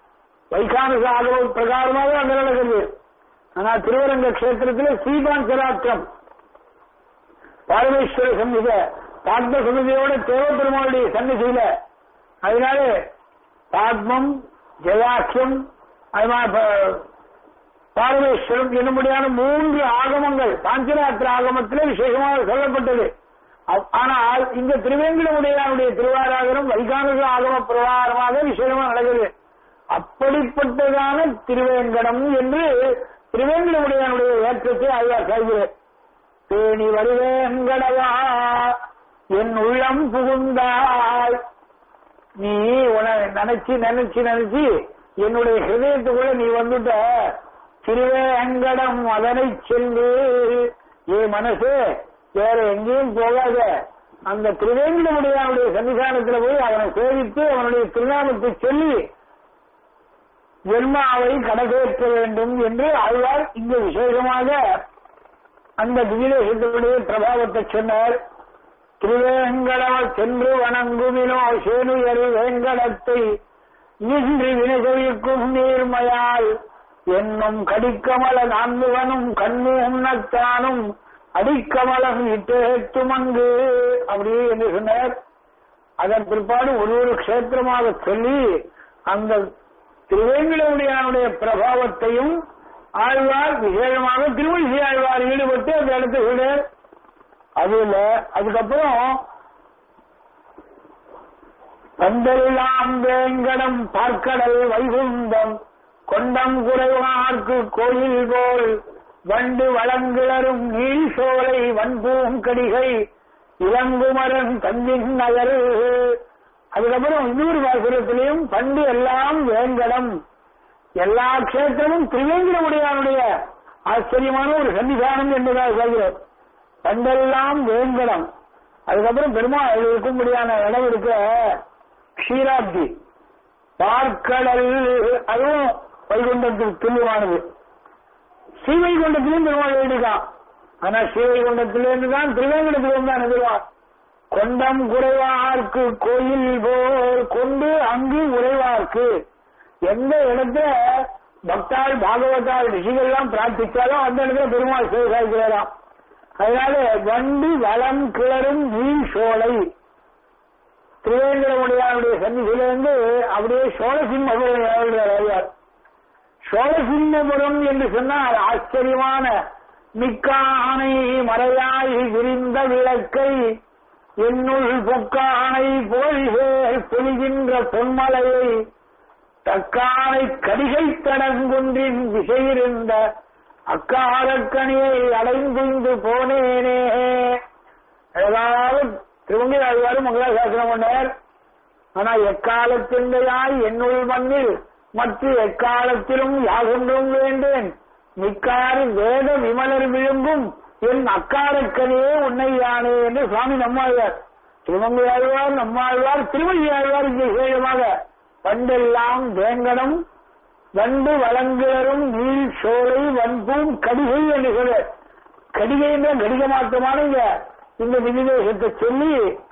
வைகானச ஆகவ பிரகாரமாக அங்க நடக்குது ஆனா திருவரங்க கஷேத்திரத்தில் ஸ்ரீபான் சராட்டம் பாரமேஸ்வர சந்நித பாத்ம சந்நிதியோட தேவபெருமானுடைய சந்நிதியில அதனால பாத்மம் ஜெயாக்கியம் அது மாதிரி ப- பாரமேஸ்வரம் என்னும்படியான மூன்று ஆகமங்கள் பாஞ்சராத்திர ஆகமத்திலே விசேஷமாக சொல்லப்பட்டது அவ்- ஆனால் இந்த திருவேங்கடமுடையானுடைய திருவாராகரம் வைகானச ஆகம பிரகாரமாக விசேஷமாக நடக்குது அப்படிப்பட்டதான திருவேங்கடம் என்று திருவேங்கடமுடையானுடைய ஏற்றத்தை ஆய்வார் சாய்கிறேன் பேணி வருவேங்கடவா என் உள்ளம் புகுந்தாய் நீ உன நினைச்சு நினைச்சு நினைச்சு என்னுடைய ஹிருதயத்துக்குள்ள நீ வந்துட்ட திருவேங்கடம் அதனை செல்லு ஏ மனசு வேற எங்கேயும் போகாத அந்த திருவேங்கடமுடையானுடைய சன்னிதானத்துல போய் அவனை சேவித்து அவனுடைய திருநாமத்தை சொல்லி ஜென்மாவை கடகேற்ற வேண்டும் என்று ஆழ்வார் இங்கு விசேஷமாக அந்த திவிலேசத்தினுடைய பிரபாவத்தை சொன்னார் திருவேங்கடவ சென்று வணங்குமினோ சேனுயரு வேங்கடத்தை நின்று வினசவிக்கும் நீர்மையால் என்னும் கடிக்கமல நான்முகனும் கண்ணு உண்ணத்தானும் அடிக்கமலம் இட்டேத்து மங்கு அப்படியே என்று சொன்னார் அதன் பிற்பாடு ஒரு ஒரு க்ஷேத்திரமாக சொல்லி அந்த திருவேங்கடமுடியானுடைய பிரபாவத்தையும் ஆழ்வார் விசேஷமாக திருமணி ஆழ்வார் ஈடுபட்டு அந்த இடத்தை விடு அதுல அதுக்கப்புறம் பந்தெல்லாம் வேங்கடம் பார்க்கடல் வைகுந்தம் கொண்டம் குறைவார்க்கு கோயில் போல் வண்டு வளங்கிளரும் நீள் சோலை வன்பூங்கடிகை இளங்குமரன் தஞ்சின் நகர் அதுக்கப்புறம் இன்னொரு பாசுரத்திலையும் பண்டு எல்லாம் வேங்கடம் எல்லா கஷேத்திரமும் திருவேங்கடமுடையானுடைய ஆச்சரியமான ஒரு சன்னிதானம் என்பதாக சொல்கிறோம் பண்டெல்லாம் வேங்கடம் அதுக்கப்புறம் பெருமாள் இருக்கும்படியான இடம் இருக்க க்ஷீராப்தி பார்க்கடல் அதுவும் வைகுண்டத்துக்கு துல்லியமானது ஸ்ரீவைகுண்டத்திலும் பெருமாள் எழுதிக்கான் ஆனா ஸ்ரீவைகுண்டத்திலிருந்து தான் திருவேங்கடத்திலிருந்து தான் எழுதுவான் கொண்டம் குறைவார்க்கு கோயில் போல் கொண்டு அங்கு உறைவார்க்கு எந்த இடத்துல பக்தாள் பாகவதாள் ரிஷிகள்லாம் பிரார்த்திச்சாலும் அந்த இடத்துல பெருமாள் சேவைக்கிறாராம் அதனால வண்டி வளம் கிளறும் நீர் சோலை திருவேங்கடமுடியாருடைய சன்னிதியிலிருந்து அப்படியே சோழசிம்மபுரம் ஏழுகிறார் ஐயார் சோழசிம்மபுரம் என்று சொன்னால் ஆச்சரியமான மிக்கானை மறையாய் விரிந்த விளக்கை என்னுள் பொக்கானை புகழ்வேர் பொழிகின்ற பொன்மலையை தக்கானை கடிகை தடங்குன்றின் திசையிருந்த அக்காலக்கணியை அடைந்துந்து போனேனே அதாவது திருவங்கி ஆழ்வாரு மங்களாசாசனம் பண்ணார் ஆனா எக்காலத்தின்றையாய் என்னுள் மண்ணில் மற்ற எக்காலத்திலும் யாகொன்றும் வேண்டேன் மிக்காறு வேத விமலர் விழுங்கும் என் அக்காரக்கனியே உன்னை யானே என்று சுவாமி நம்மாழ்வார் திருமங்கை ஆழ்வார் நம்மாழ்வார் திருமணி ஆழ்வார் இங்கே விசேஷமாக பண்டெல்லாம் வேங்கடம் வண்டு வளங்கிளரும் நீள் சோலை வன்பூம் கடிகை என்று சொல்ல கடிகை என்ற கடிக மாற்றமான இங்க இந்த விநிவேசத்தை சொல்லி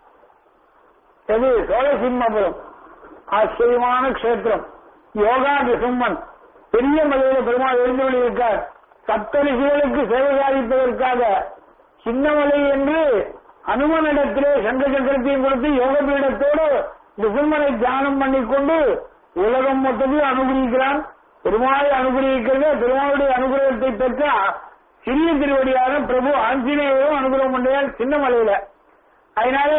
எது சோழசிம்மபுரம் ஆச்சரியமான க்ஷேத்திரம் யோகா நிசும்மன் பெரிய மலையில பெருமாள் எழுந்து இருக்கார் சப்தரிசிகளுக்கு சேவை சாதிப்பதற்காக சின்னமலை என்று அனுமனிடத்திலே சங்க சக்கரத்தையும் கொடுத்து யோக பீடத்தோடு நிசும்மனை தியானம் பண்ணிக்கொண்டு உலகம் மொத்தத்தையும் அனுகிரகிக்கிறான் பெருமாளை அனுகிரகிக்கிறது பெருமாளுடைய அனுகிரகத்தை பெற்ற சிறிய திருவடியான பிரபு ஆஞ்சநேயரும் அனுகிரகம் பண்ணார் சின்ன மலையில அதனால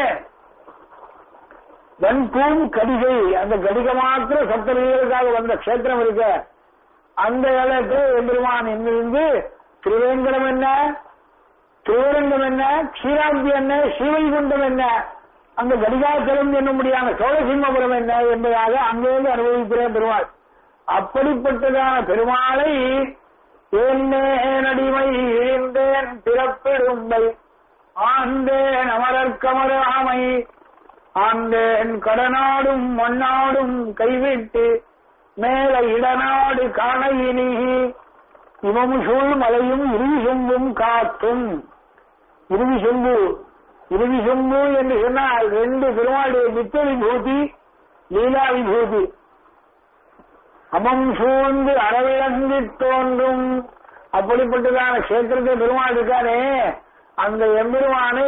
வன்பூம் கடிகை அந்த கடிக மாத்திர சப்தரிகளுக்காக வந்த க்ஷேத்திரம் இருக்க அந்த இடத்துல எம்பெருமான் இருந்து திருவேங்கடம் என்ன திருவரங்கம் என்ன க்ஷீராப்தி என்ன ஸ்ரீவைகுண்டம் என்ன அங்க கடிகாச்சலம் என்னும்படியான சோழசிம்மபுரம் என்ன என்பதாக அங்கிருந்து அனுபவிக்கிறேன் பெருமாள் அப்படிப்பட்டதான பெருமாளை ஏன்னேன் அடிமை இழிந்தேன் பிறப்பிடும்பை ஆந்தேன் அமரர்க்கமராமை ஆந்தேன் கடனாடும் மண்ணாடும் கைவிட்டு மேல இடநாடு காணையினி இவம் சூழ் மலையும் இறுதி சொம்பும் காத்தும் இறுதி சொம்பு இறுதி சொம்பு என்று சொன்னால் ரெண்டு பெருமாளுடைய நித்த விபூதி லீலா விபூதி அமம் சூழ்ந்து அறவிழந்து தோன்றும் அப்படிப்பட்டதான கஷேத்திரத்தை பெருமாள் இருக்கானே அந்த எம்பெருமானை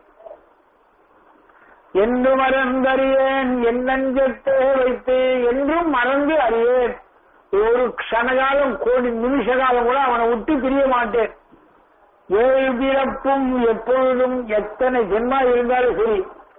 என்று மறந்தறியேன் என் நெஞ்சத்தை வைத்து என்றும் மறந்து அறியேன் ஒரு க்ஷணகாலம் கோடி நிமிஷ காலம் கூட அவனை விட்டு பிரிய மாட்டேன் ஏழு பிறப்பும் எப்பொழுதும் எத்தனை ஜென்மா இருந்தாலும் சரி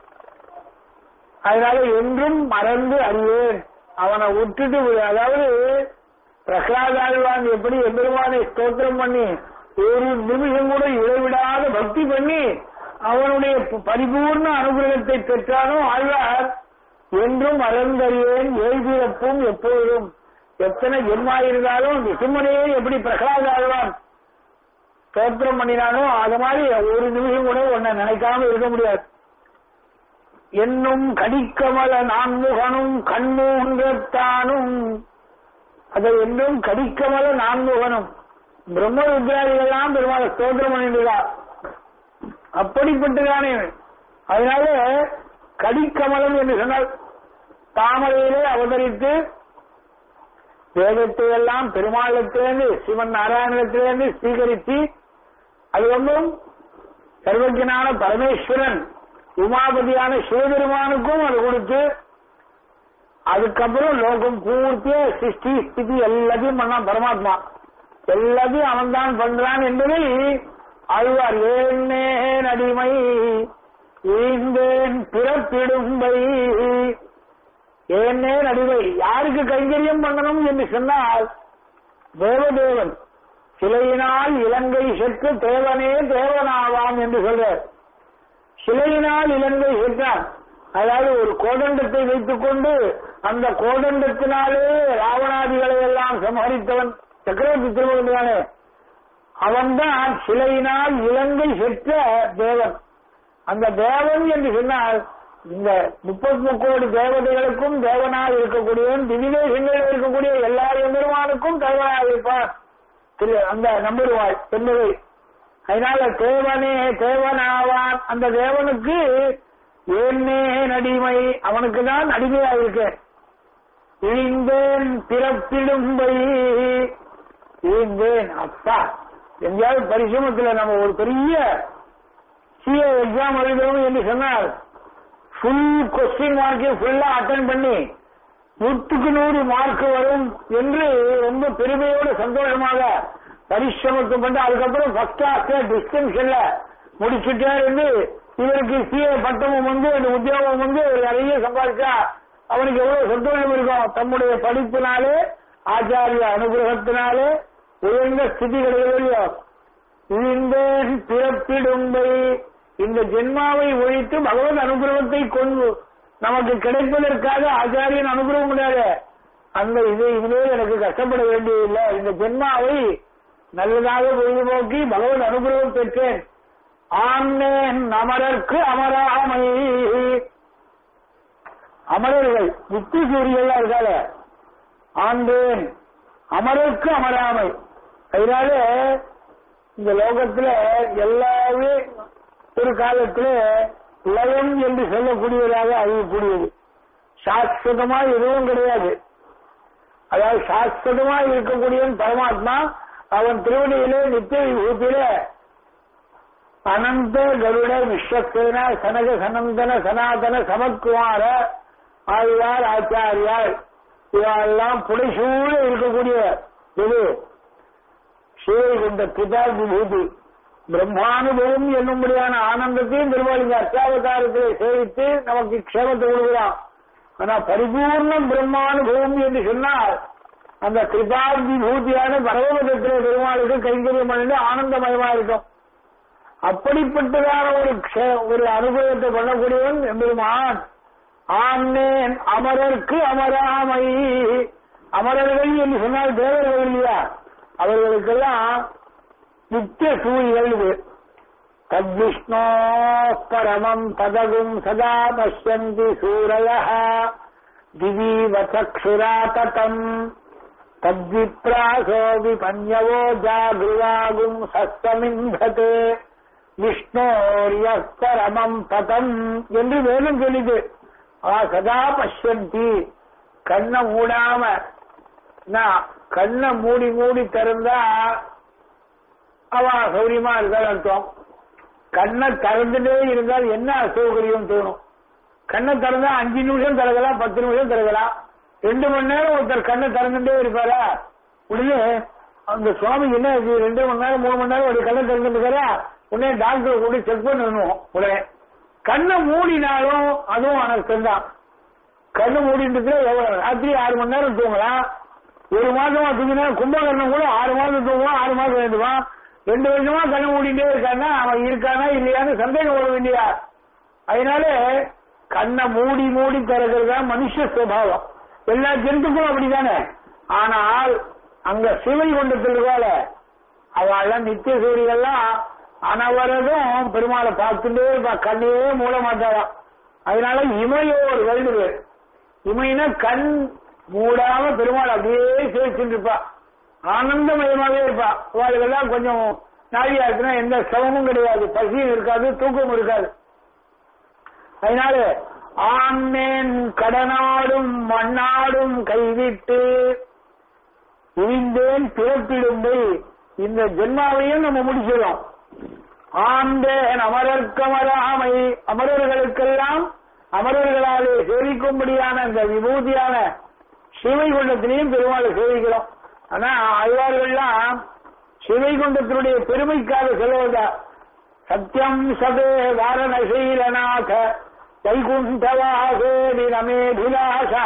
அதனால என்றும் மறந்து அறியேன் அவனை விட்டுட்டு போய்- அதாவது பிரகலாதாழ்வான் எப்படி எம்பெருமானை ஸ்தோத்திரம் பண்ணி ஒரு நிமிஷம் கூட இடைவிடாத பக்தி பண்ணி அவனுடைய ப- பரிபூர்ண அனுகிரகத்தை பெற்றானோ ஆழ்வார் என்றும் மறந்தறியேன் ஏழ்பிறப்பும் எப்பொழுதும் எத்தனை ஜென்மா இருந்தாலும் நிசுமனையே எப்படி பிரகலாத ஆழ்வான் ஸ்தோத்திரம் பண்ணினானோ அது மாதிரி ஒரு நிமிஷம் கூட உன்னை நினைக்காம இருக்க முடியாது என்னும் கடிக்கமல நான்முகனும் கண்மூன்றத்தானும் அதை என்றும் கடிக்கமல நான்முகனும் பிரம்ம வித்யாதிகள்லாம் பெருமாள் ஸ்தோத்திரம் பண்ணிட்டுதா அப்படிப்பட்டதானே அதனால கடிக்கமலம் என்று சொன்னால் தாமரையிலே அவதரித்து வேதத்தை எல்லாம் பெருமாளத்திலிருந்து சிவன் நாராயணத்திலிருந்து ஸ்வீகரித்து அது ஒன்றும் சர்வஜனான பரமேஸ்வரன் உமாபதியான சிவபெருமானுக்கும் அது கொடுத்து அதுக்கப்புறம் லோகம் பூர்த்திய சிருஷ்டி ஸ்திதி எல்லாத்தையும் பண்ணான் பரமாத்மா எல்லாத்தையும் அவன் தான் பண்றான் என்பதை ஆழ்வார் ஏன்னேன் அடிமை ஈந்தேன் பிறப்பிடும்பை ஏன்னேன் அடிமை யாருக்கு கைங்கரியம் பண்ணணும் என்று சொன்னால் தேவதேவன் சிலையினால் இலங்கை செற்று தேவனே தேவனாவான் என்று சொல்றார் சிலையினால் இலங்கை சென்றான் அதாவது ஒரு கோதண்டத்தை வைத்துக் கொண்டு அந்த கோதண்டத்தினாலே ராவணாதிகளை எல்லாம் சம்ஹரித்தவன் சக்கரவர்த்தி திருமகனானே அவன்தான் சிலையினால் இலங்கை செற்ற தேவன் அந்த தேவன் என்று சொன்னால் இந்த முப்பத்தி முக்கோடி தேவதைகளுக்கும் தேவனாக இருக்கக்கூடியவன் திவிதேசங்களில் இருக்கக்கூடிய எல்லா எம்பெருமானுக்கும் தேவனாக இருப்பான் திரு அந்த நம்பருவாய் பெண்ணுவை அதனால தேவனே தேவனாவான் அந்த தேவனுக்கு ஏன்னே அடிமை அவனுக்கு தான் அடிமையா இருக்கேன் இழிந்தேன் பிறப்பிடும்பை இழிந்தேன் அப்பா எங்கேயாவது பரிசிரமத்துல நம்ம ஒரு பெரிய சிஏ எக்ஸாம் எழுதணும் என்று சொன்னால் ஃபுல் கொஸ்டின் மார்க்கை ஃபுல்லா அட்டன் பண்ணி நூற்றுக்கு நூறு மார்க் வரும் என்று ரொம்ப பெருமையோடு சந்தோஷமாக பரிசிரமத்தை பண்ணி அதுக்கப்புறம் ஃபர்ஸ்ட் கிளாஸ்ல டிஸ்டிங்ஷன்ல முடிச்சுட்டே இருந்து இவருக்கு சிஏ பட்டமும் வந்து அந்த உத்தியோகம் வந்து இவர் நிறைய சம்பாதிச்சா அவனுக்கு எவ்வளவு சந்தோஷம் இருக்கும் தம்முடைய படிப்பினாலே ஆச்சாரிய அனுகிரகத்தினாலே உயர்ந்த ஸ்திதி கிடைக்கலையோ இழிந்தேன் பிறப்பிடும்பை இந்த ஜென்மாவை ஒழித்து பகவத் அனுகிரகத்தை கொண்டு நமக்கு கிடைப்பதற்காக ஆச்சாரியன் அனுகிரகம் முடியாது அந்த இது இனிமேல் எனக்கு கஷ்டப்பட வேண்டியதில்லை இந்த ஜென்மாவை நல்லதாக பொழுதுபோக்கி பகவத் அனுகிரகம் பெற்றேன் ஆன்னேன் அமரர்க்கு அமராமை அமரர்கள் முத்து சூரியெல்லாம் இருக்கால ஆண்டேன் அமரருக்கு அமராமை அதனால இந்த லோகத்துல எல்லாமே ஒரு காலத்துல லயம் என்று சொல்லக்கூடியதாக அழியக்கூடியது சாஸ்வதமா எதுவும் கிடையாது அதாவது சாஸ்வதமா இருக்கக்கூடியவன் பரமாத்மா அவன் திருவடியிலே நித்திய விபூத்தியிலே அனந்த கருட விஸ்வசேன சனக சனந்தன சனாதன சமக்குமார ஆழ்வார் ஆச்சாரியார் இவெல்லாம் புடைசூழ இருக்கக்கூடிய இது ஸ்ரீகுண்ட பிதா விபூதி பிரம்மானுபவம் என்னும்படியான ஆனந்தத்தையும் பெருமாள் இந்த அர்த்தாவதாரத்திலே சேவித்து நமக்கு க்ஷேமத்தை கொடுக்கிறான் ஆனா பரிபூர்ண பிரம்மானுபவம் என்று சொன்னால் அந்த கிருபா விபூதியான பரவபதத்திலே பெருமாளுக்கு கைங்கரியம் பண்ணி ஆனந்தமயமா இருக்கும் அப்படிப்பட்டதான ஒரு க்ஷே- ஒரு அனுபவத்தை பண்ணக்கூடியவன் எம்பெருமான் ஆன்னேன் அமரர்க்கு அமராமை அமரர்கள் என்று சொன்னால் தேவர்கள் இல்லையா அவர்களுக்கெல்லாம் நித்திய சூரியல் இது தத்விஷ்ணோ பரமம் பதகும் சதா பசியந்தி சூரய திவீவ சக்ஷுரா ததம் தத்விப்ராசோ விபன்யவோ ஜாகிருவாகும் சஸ்தமிந்ததே விஷ்ணோரிய பரமம் பதம் என்று வேதம் சொல்லிது ஆ சதா பஷ்யந்தி கண்ணை மூடாம நான் கண்ணை மூடி மூடி திறந்தா அவன் சௌரியமா இருக்கான்னு அர்த்தம் கண்ணை திறந்துட்டே இருந்தால் என்ன அசௌகரியம் தோணும் கண்ணை திறந்தா அஞ்சு நிமிஷம் திறக்கலாம் பத்து நிமிஷம் திறக்கலாம் ரெண்டு மணி நேரம் ஒருத்தர் கண்ணை திறந்துட்டே இருப்பாரா உடனே அந்த சுவாமி என்ன இது ரெண்டு மணி நேரம் மூணு மணி நேரம் ஒரு கண்ணை திறந்துட்டு இருக்காரா உடனே டாக்டர் கூட செக் பண்ணணும் உடனே கண்ணை மூடினாலும் அதுவும் அனர்த்தம் தான் கண்ணு மூடிட்டு எவ்வளவு ராத்திரி ஆறு மணி நேரம் தூங்கலாம் ஒரு மாசமா தூங்கினா கும்பகர்ணம் கூட ஆறு மாசம் தூங்குவான் ஆறு மாசம் வேண்டுவான் ரெண்டு வருஷமா கண்ணு மூடிட்டே இருக்கானா அவன் இருக்கானா இல்லையான்னு சந்தேகம் வர வேண்டியா அதனால கண்ணை மூடி மூடி திறக்கிறது தான் மனுஷ சுபாவம் எல்லா ஜந்துக்கும் அப்படிதானே ஆனால் அங்க சிவை கொண்டத்தில் இருக்கால அவெல்லாம் நித்திய சூரியெல்லாம் அனவரதும் பெருமாளை பார்த்துட்டே இருப்பா கண்ணையே மூட மாட்டாராம் அதனால இமையோர் வருது இமைனா கண் மூடாம பெருமாள் அப்படியே சேவிச்சுட்டு இருப்பா ஆனந்தமயமாவே இருப்பா அவளுக்கெல்லாம் கொஞ்சம் நாழியா இருக்குன்னா எந்த சிரமமும் கிடையாது பசியும் இருக்காது தூக்கமும் இருக்காது அதனால ஆண்மேன் கடனாடும் மண்ணாடும் கைவிட்டு இழிந்தேன் பிறப்பிடும்பை இந்த ஜென்மாவையும் நம்ம முடிச்சிடும் ஆண்டேன் அமரர்க்கமராமை அமரர்களுக்கெல்லாம் அமரர்களாலே சேவிக்கும்படியான இந்த விபூதியான சிவைகுண்டத்திலையும் பெருமாளை சேவிக்கிறோம் ஆனா ஆழ்வார்கள்லாம் சிவைகுண்டத்தினுடைய பெருமைக்காக சொல்லுவதா சத்தியம் சதே வாரணசீலநாத வைகுண்டவாசே நமேபிலாசா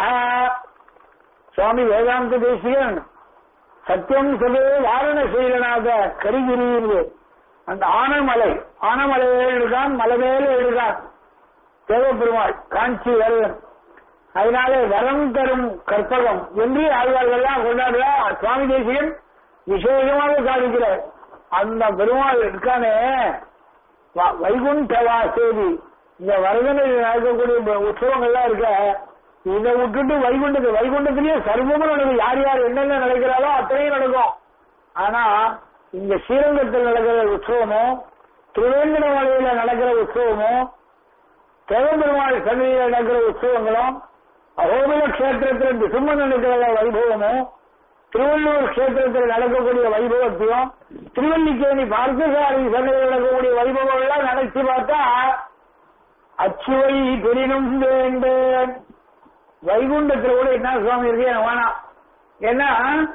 சுவாமி வேதாந்த தேசியன் சத்தியம் சதே வாரணசீலநாத கரிகிரி அந்த ஆனமலை ஆனமலையில இருக்கான் மலை மேல இருக்கான் தேவப்பெருமாள் காஞ்சி வரலன் அதனால வரம் தரும் கற்பகம் என்று ஆழ்வார்கள்லாம் கொண்டாடுறா சுவாமி தேசியன் விசேஷமாக சாதிக்கிறார் அந்த பெருமாள் இருக்கானே வ- வைகுண்ட வாசேதி இந்த வரதனையில் நடக்கக்கூடிய உற்சவங்கள்லாம் இருக்க இதை விட்டுட்டு வைகுண்டத்து வைகுண்டத்திலேயே சர்வமும் நடக்கும் யார் யார் என்னென்ன நடக்கிறாரோ அத்தனையும் நடக்கும் ஆனா இந்த ஸ்ரீரங்கத்தில் நடக்கிற உற்சவமும் திருவேங்கடமலையில நடக்கிற உற்சவமும் தேவபெருமாள் சன்னிதியில் நடக்கிற உற்சவங்களும் அகோபில கஷேத்திரத்தில் திசும்மன் நடக்கிற வைபவமும் திருவள்ளூர் கஷேத்திரத்தில் நடக்கக்கூடிய வைபவத்தையும் திருவல்லிக்கேணி பார்த்தசாரி சன்னிதியில் நடக்கக்கூடிய வைபவம் எல்லாம் நினைச்சு பார்த்தா அச்சுவை பெரினும் வேண்டேன் வைகுண்டத்துல கூட என்ன சுவாமி இருக்கு எனக்கு வேணாம் ஏன்னா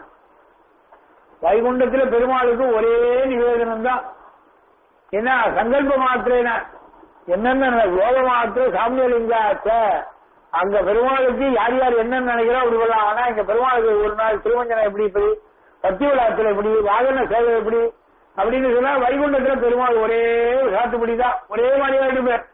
வைகுண்டத்துல பெருமாளுக்கு ஒரே நிவேதனம் தான் என்ன சங்கல்ப மாத்திரேன என்னென்ன யோக மாத்திர சாமியலிங்காச்ச அங்க பெருமாளுக்கு யார் யார் என்னன்னு நினைக்கிறோம் அப்படி சொல்லலாம் ஆனா இங்க பெருமாளுக்கு ஒரு நாள் திருமஞ்சனம் எப்படி இப்படி பத்தி விழாத்துல எப்படி வாகன சேவை எப்படி அப்படின்னு சொன்னா வைகுண்டத்துல பெருமாள் ஒரே சாத்துப்படி தான் ஒரே மாதிரியா இருப்பேன்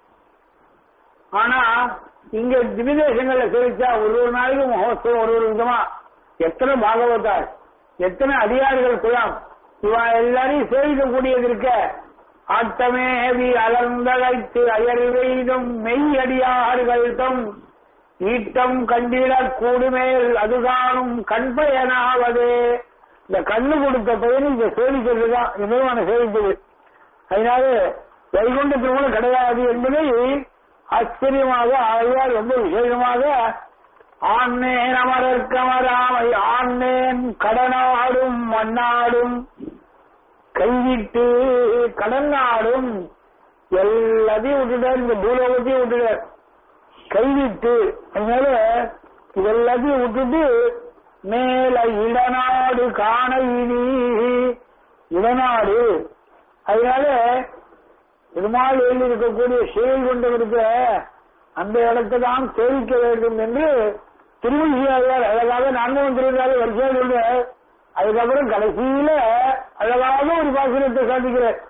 ஆனா இங்க திவிதேசங்கள்ல சேவிச்சா ஒரு ஒரு நாளைக்கு மகோத்சவம் ஒரு ஒரு விதமா எத்தனை பாகவதார் எத்தனை அதிகாரிகள் குலம் இவா எல்லாரையும் சேவிக்கக்கூடியது இருக்க ஆட்டமேவி அலர்ந்தழைத்து அயர் வெய்தும் மெய்யடியார்கள் தம் ஈட்டம் கண்டிட கூடுமேல் அதுதானும் கண்பயனாவதே இந்த கண்ணு கொடுத்த பயன் இங்க சேவிக்கிறதுதான் இமயமான சேவிப்பது அதனால வைகுண்டத்தில் கூட கிடையாது என்பதை ஆச்சரியமாக ஆழ்வார் ரொம்ப விசேஷமாக ஆண்ணேன் அமரர்க்கமராமை ஆண்ணேன் கடனாடும் மண்ணாடும் கைவிட்டு கடன் நாடும் எல்லாத்தையும் விட்டுட்டார் இந்த பூலோகத்தையும் விட்டுட்டார் கைவிட்டு அதனால இதெல்லாத்தையும் விட்டுட்டு மேல இடநாடு காண இனி இடநாடு அதனால பெருமாள் எழுதி இருக்கக்கூடிய செயல் கொண்டு இருக்க அந்த இடத்தை தான் சேவிக்க வேண்டும் என்று திருவள்ளியார் அழகாக நான்காம் திருவிழாவில் வரிசையாக சொல்றார் அதுக்கப்புறம் கடைசியில அழகாக ஒரு பாசுரத்தை சாதிக்கிறார்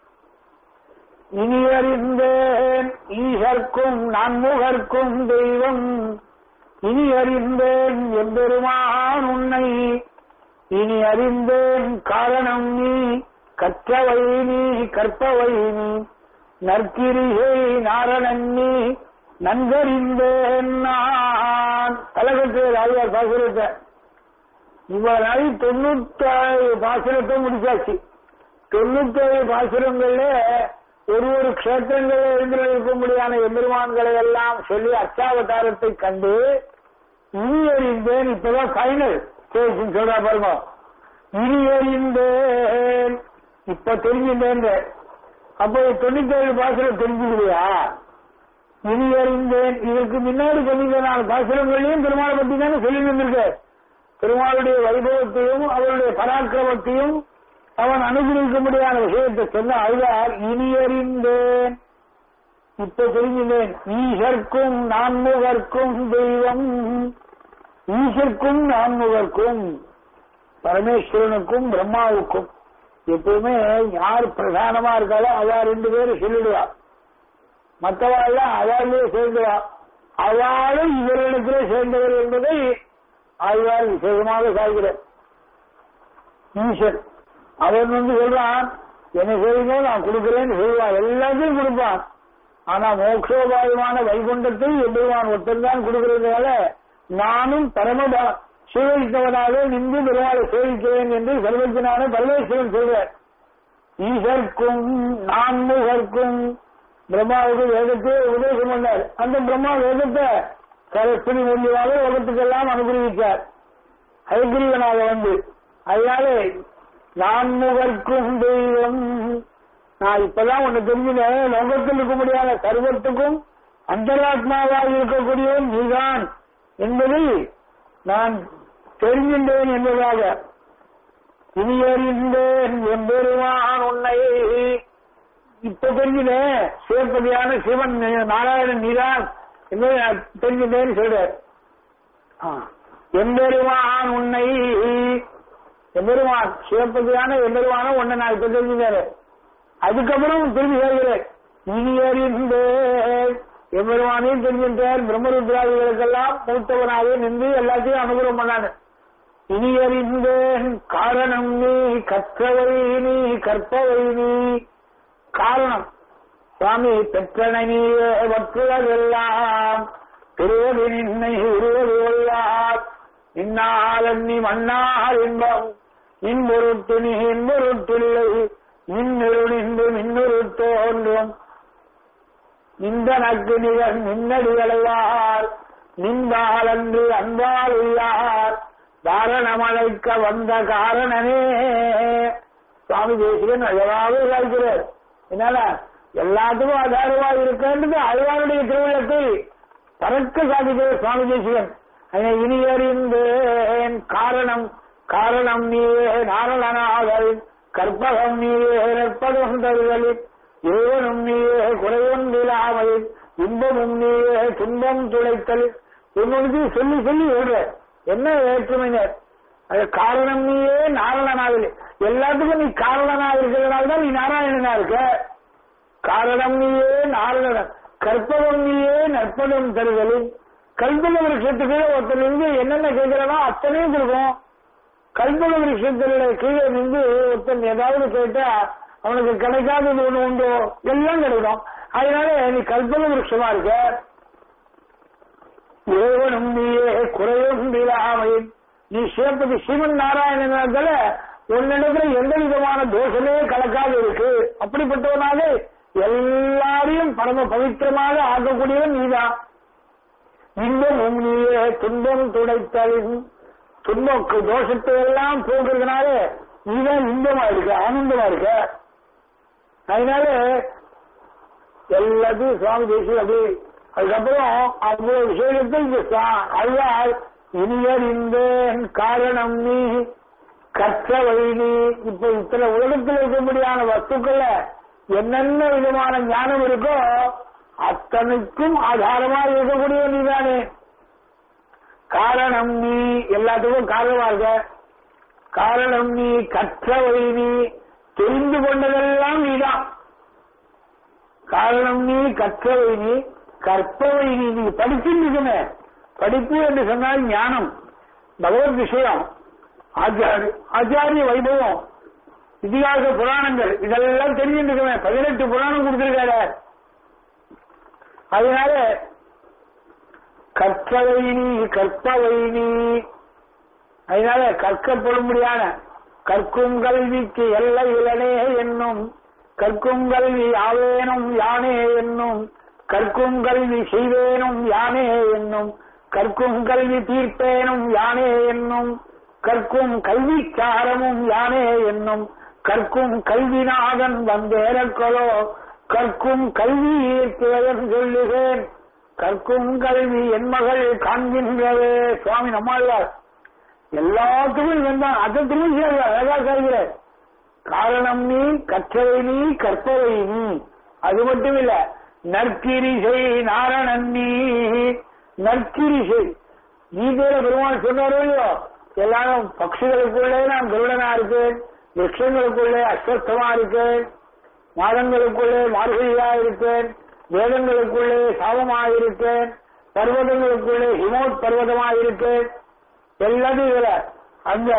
இனி அறிந்தேன் ஈசர்க்கும் நான்முகர்க்கும் தெய்வம் இனி அறிந்தேன் எம்பெருமான் உன்னை இனி அறிந்தேன் காரணம் நீ கற்றவை நீ கற்பவை நீ நற்கிரிகை நாரணன் நீ நன்கறிந்தேன் நான் கலகத்தில் ராஜார் பாசுரத்தை இவ்வளவு தொண்ணூத்தாறு பாசுரத்தை முடிச்சாச்சு தொண்ணூத்தேழு பாசுரங்கள்ல ஒரு ஒரு கஷேத்திரங்களில் எழுந்திருக்கும்படியான எம்பெருமான்களை எல்லாம் சொல்லி அச்சாவதாரத்தை கண்டு இனி அறிந்தேன் இப்பதான் ஃபைனல் சேஷன் சொல்றா பாருங்க இனி அறிந்தேன் இப்ப தெரிஞ்சுட்டேன் அப்போ தொண்ணூத்தி ஏழு பாசுரம் தெரிஞ்சுக்கலையா இனி அறிந்தேன் இதற்கு முன்னாடி சொல்லியிருந்த நாலு பாசுரங்களையும் பெருமாளை பத்தி தானே சொல்லி வந்திருக்கு பெருமாளுடைய வைபவத்தையும் அவருடைய பராக்கிரமத்தையும் அவன் அனுகிரகிக்க முடியாத விஷயத்தை சொன்ன அழுதால் இனி அறிந்தேன் இப்ப தெரிஞ்சுட்டேன் ஈசர்க்கும் நான்முகர்க்கும் தெய்வம் ஈசர்க்கும் நான்முகர்க்கும் பரமேஸ்வரனுக்கும் பிரம்மாவுக்கும் எப்பவுமே யார் பிரதானமா இருக்காளோ அவ ரெண்டு பேரும் சொல்லிடுவா மற்றவாள்லாம் அவளே சேர்ந்துவா அவளும் இவரிடத்திலே சேர்ந்தவர் என்பதை ஆழ்வார் விசேஷமாக சாய்கிறார் ஈஸ்வர் அவன் வந்து சொல்றான் என்ன செய்யுங்க நான் கொடுக்கிறேன்னு சொல்லுவான் எல்லாத்தையும் கொடுப்பான் ஆனா மோக்ஷோபாயமான வைகுண்டத்தை எம்பெருமான் ஒருத்தன் கொடுக்கிறதுனால நானும் பரமபா சேவித்தவனாக நின்று பெருமாளை சேவிக்கிறேன் என்று சர்வஜனான பரமேஸ்வரன் சொல்றார் ஈசர்க்கும் நான்முகர்க்கும் பிரம்மாவுக்கு வேதத்தை உபதேசம் பண்ணார் அந்த பிரம்மா வேதத்தை சரஸ்வதி மூலியமாக உலகத்துக்கெல்லாம் அனுகிரகித்தார் ஹைகிரீவனாக வந்து அதனால நான்முகர்க்கும் தெய்வம் நான் இப்பதான் ஒண்ணு தெரிஞ்சுனேன் லோகத்தில் இருக்க முடியாத சர்வத்துக்கும் அந்தராத்மாவாக இருக்கக்கூடியவன் நீதான் என்பதை நான் தெரிகின்றேன் என்பதாக இனி அறிந்தேன் எம்பெருமான் உன்னை இப்ப தெரிஞ்சுனேன் சிவப்பதியான சிவன் நாராயணன் நீதான் என்பதை நான் தெரிஞ்சுட்டேன்னு சொல்றார் எம்பெருமான் உன்னை எம்பெருமான் சிவப்பதியான எம்பெருமான உன்னை நான் இப்ப தெரிஞ்சுட்டாரு அதுக்கப்புறம் திரும்பி சொல்கிறேன் இனி அறிந்தேன் எம்பெருமானையும் தெரிஞ்சின்றார் பிரம்மருத்ராதிகளுக்கெல்லாம் மூத்தவனாக நின்று எல்லாத்தையும் அனுகிரகம் பண்ணானு இனி அறிந்தேன் காரணம் நீ கற்றவை நீ கற்பவை நீ காரணம் சுவாமி பெற்றனை நீயே வற்றுவதெல்லாம் திருவடி நின்னை உருவது கொள்ளார் இந்நாள் நீ மண்ணால் இன்பம் இன்பொருட்டு நீ இன்பொருட்டில்லை மின்னிருணிந்து மின்னுரு தோன்றும் நிந்தனக்கு நிகழ் நின்னடிகளைவார் நின்பாலன்று அன்பால் உள்ளார் தாரணமழைக்க வந்த காரணனே சுவாமி தேசிகன் அழகாக விளைக்கிறார் என்னால எல்லாத்துக்கும் ஆதாரமா இருக்கின்றது அழ்வாருடைய திருவிழத்தை பறக்க சாதிக்கிறார் சுவாமி தேசிகன் அதை இனி அறிந்தேன் காரணம் காரணம் நீயே நாரணனாகல் கற்பகம் நீயே நற்பதம் தருதலில் இறைவனும் நீயே குறைவொன்றில்லாமல் இன்பமும் நீயே துன்பம் துளைத்தல் என்னொன்று சொல்லி சொல்லி ஓடுற என்ன வேற்றுமையினர் அது காரணம் நீயே நாராயணனாகல எல்லாத்துக்கும் நீ காரணனா இருக்கிறதுனால தான் நீ நாராயணனா இருக்க காரணம் நீயே நாராயணன் கற்பகம் நீயே நற்பதம் தருதலில் கல்பக விருஷத்துக்கு ஒருத்தர் இருந்து என்னென்ன கேட்கிறனோ அத்தனையும் கொடுக்கும் கல்பக விருஷத்துல கீழே நின்று ஒருத்தன் ஏதாவது கேட்டா அவனுக்கு கிடைக்காதது ஒண்ணு உண்டோ எல்லாம் கிடைக்கும் அதனால நீ கல்பக விருஷமா இருக்க இறைவனும் நீயே குறையும் இல்லாமை நீ சிவப்பதி சிவன் நாராயணனால உன்னிடத்துல எந்த விதமான தோஷமே கலக்காது இருக்கு அப்படிப்பட்டவனாக எல்லாரையும் பரம பவித்திரமாக ஆக்கக்கூடியவன் நீதான் இன்பமும் நீயே துன்பம் துடைத்தல் துன்பக்கு தோஷத்தை எல்லாம் போகிறதுனால நீதான் இன்பமா இருக்க ஆனந்தமா இருக்க அதனால எல்லாத்தையும் சுவாமி தேசி அப்படி அதுக்கப்புறம் அவ்வளவு விஷயத்தை இந்த அழ்வாள் இனியர் இந்த காரணம் நீ கற்றவை நீ இப்ப இத்தனை உலகத்தில் இருக்கும்படியான வஸ்துக்கள்ல என்னென்ன விதமான ஞானம் இருக்கோ அத்தனைக்கும் ஆதாரமா இருக்கக்கூடிய நீதானே காரணம் நீ எல்லாத்துக்கும் காரணமா இருக்க காரணம் நீ கற்றவை நீ தெரிந்து கொண்டதெல்லாம் நீதான் காரணம் நீ கற்றவை நீ கற்பவை நீ நீ படிச்சிருந்துக்குமே படிப்பு என்று சொன்னால் ஞானம் பகவத் விஷயம் ஆச்சாரி ஆச்சாரிய வைபவம் இதிகாச புராணங்கள் இதெல்லாம் தெரிஞ்சுருக்குமே பதினெட்டு புராணம் கொடுத்திருக்காரு அதனால கற்பவை நீ கற்பவை நீ அதனால கற்கப்படும்படியான கற்கும் கல்விக்கு எல்லை இளனே என்னும் கற்கும் கல்வி ஆவேனும் யானே என்னும் கற்கும் கல்வி செய்வேனும் யானே என்னும் கற்கும் கல்வி தீர்ப்பேனும் யானே என்னும் கற்கும் கல்வி சாரமும் யானே என்னும் கற்கும் கல்விநாதன் வந்தேரக்கொலோ கற்கும் கல்வி ஈர்க்கிறவன் சொல்லுகிறேன் கற்கும் கல்வி என் மகள் காண்கின்றவே சுவாமி நம்மாழ்வார் எல்லாத்துக்கும் இவன் தான் அத்தத்துக்கும் சேர்ந்த அழகா சொல்கிறார் காரணம் நீ கற்றவை நீ கற்பவை நீ அது மட்டும் இல்ல நற்கிரிசை நாரணன் நீ நற்கிரிசை கீதையில பெருமாள் சொன்னாரோ இல்லையோ எல்லாரும் பட்சிகளுக்குள்ளே நான் கருடனா இருக்கேன் விரக்ஷங்களுக்குள்ளே அஸ்வஸ்தமா இருக்கேன் மாதங்களுக்குள்ளே மார்கழியா இருக்கேன் வேதங்களுக்குள்ளே சாபமாக இருக்கேன் பர்வதங்களுக்குள்ளே ஹிமோத் பர்வதமாக இருக்கேன் எல்லாத்தையும் இதுல அந்த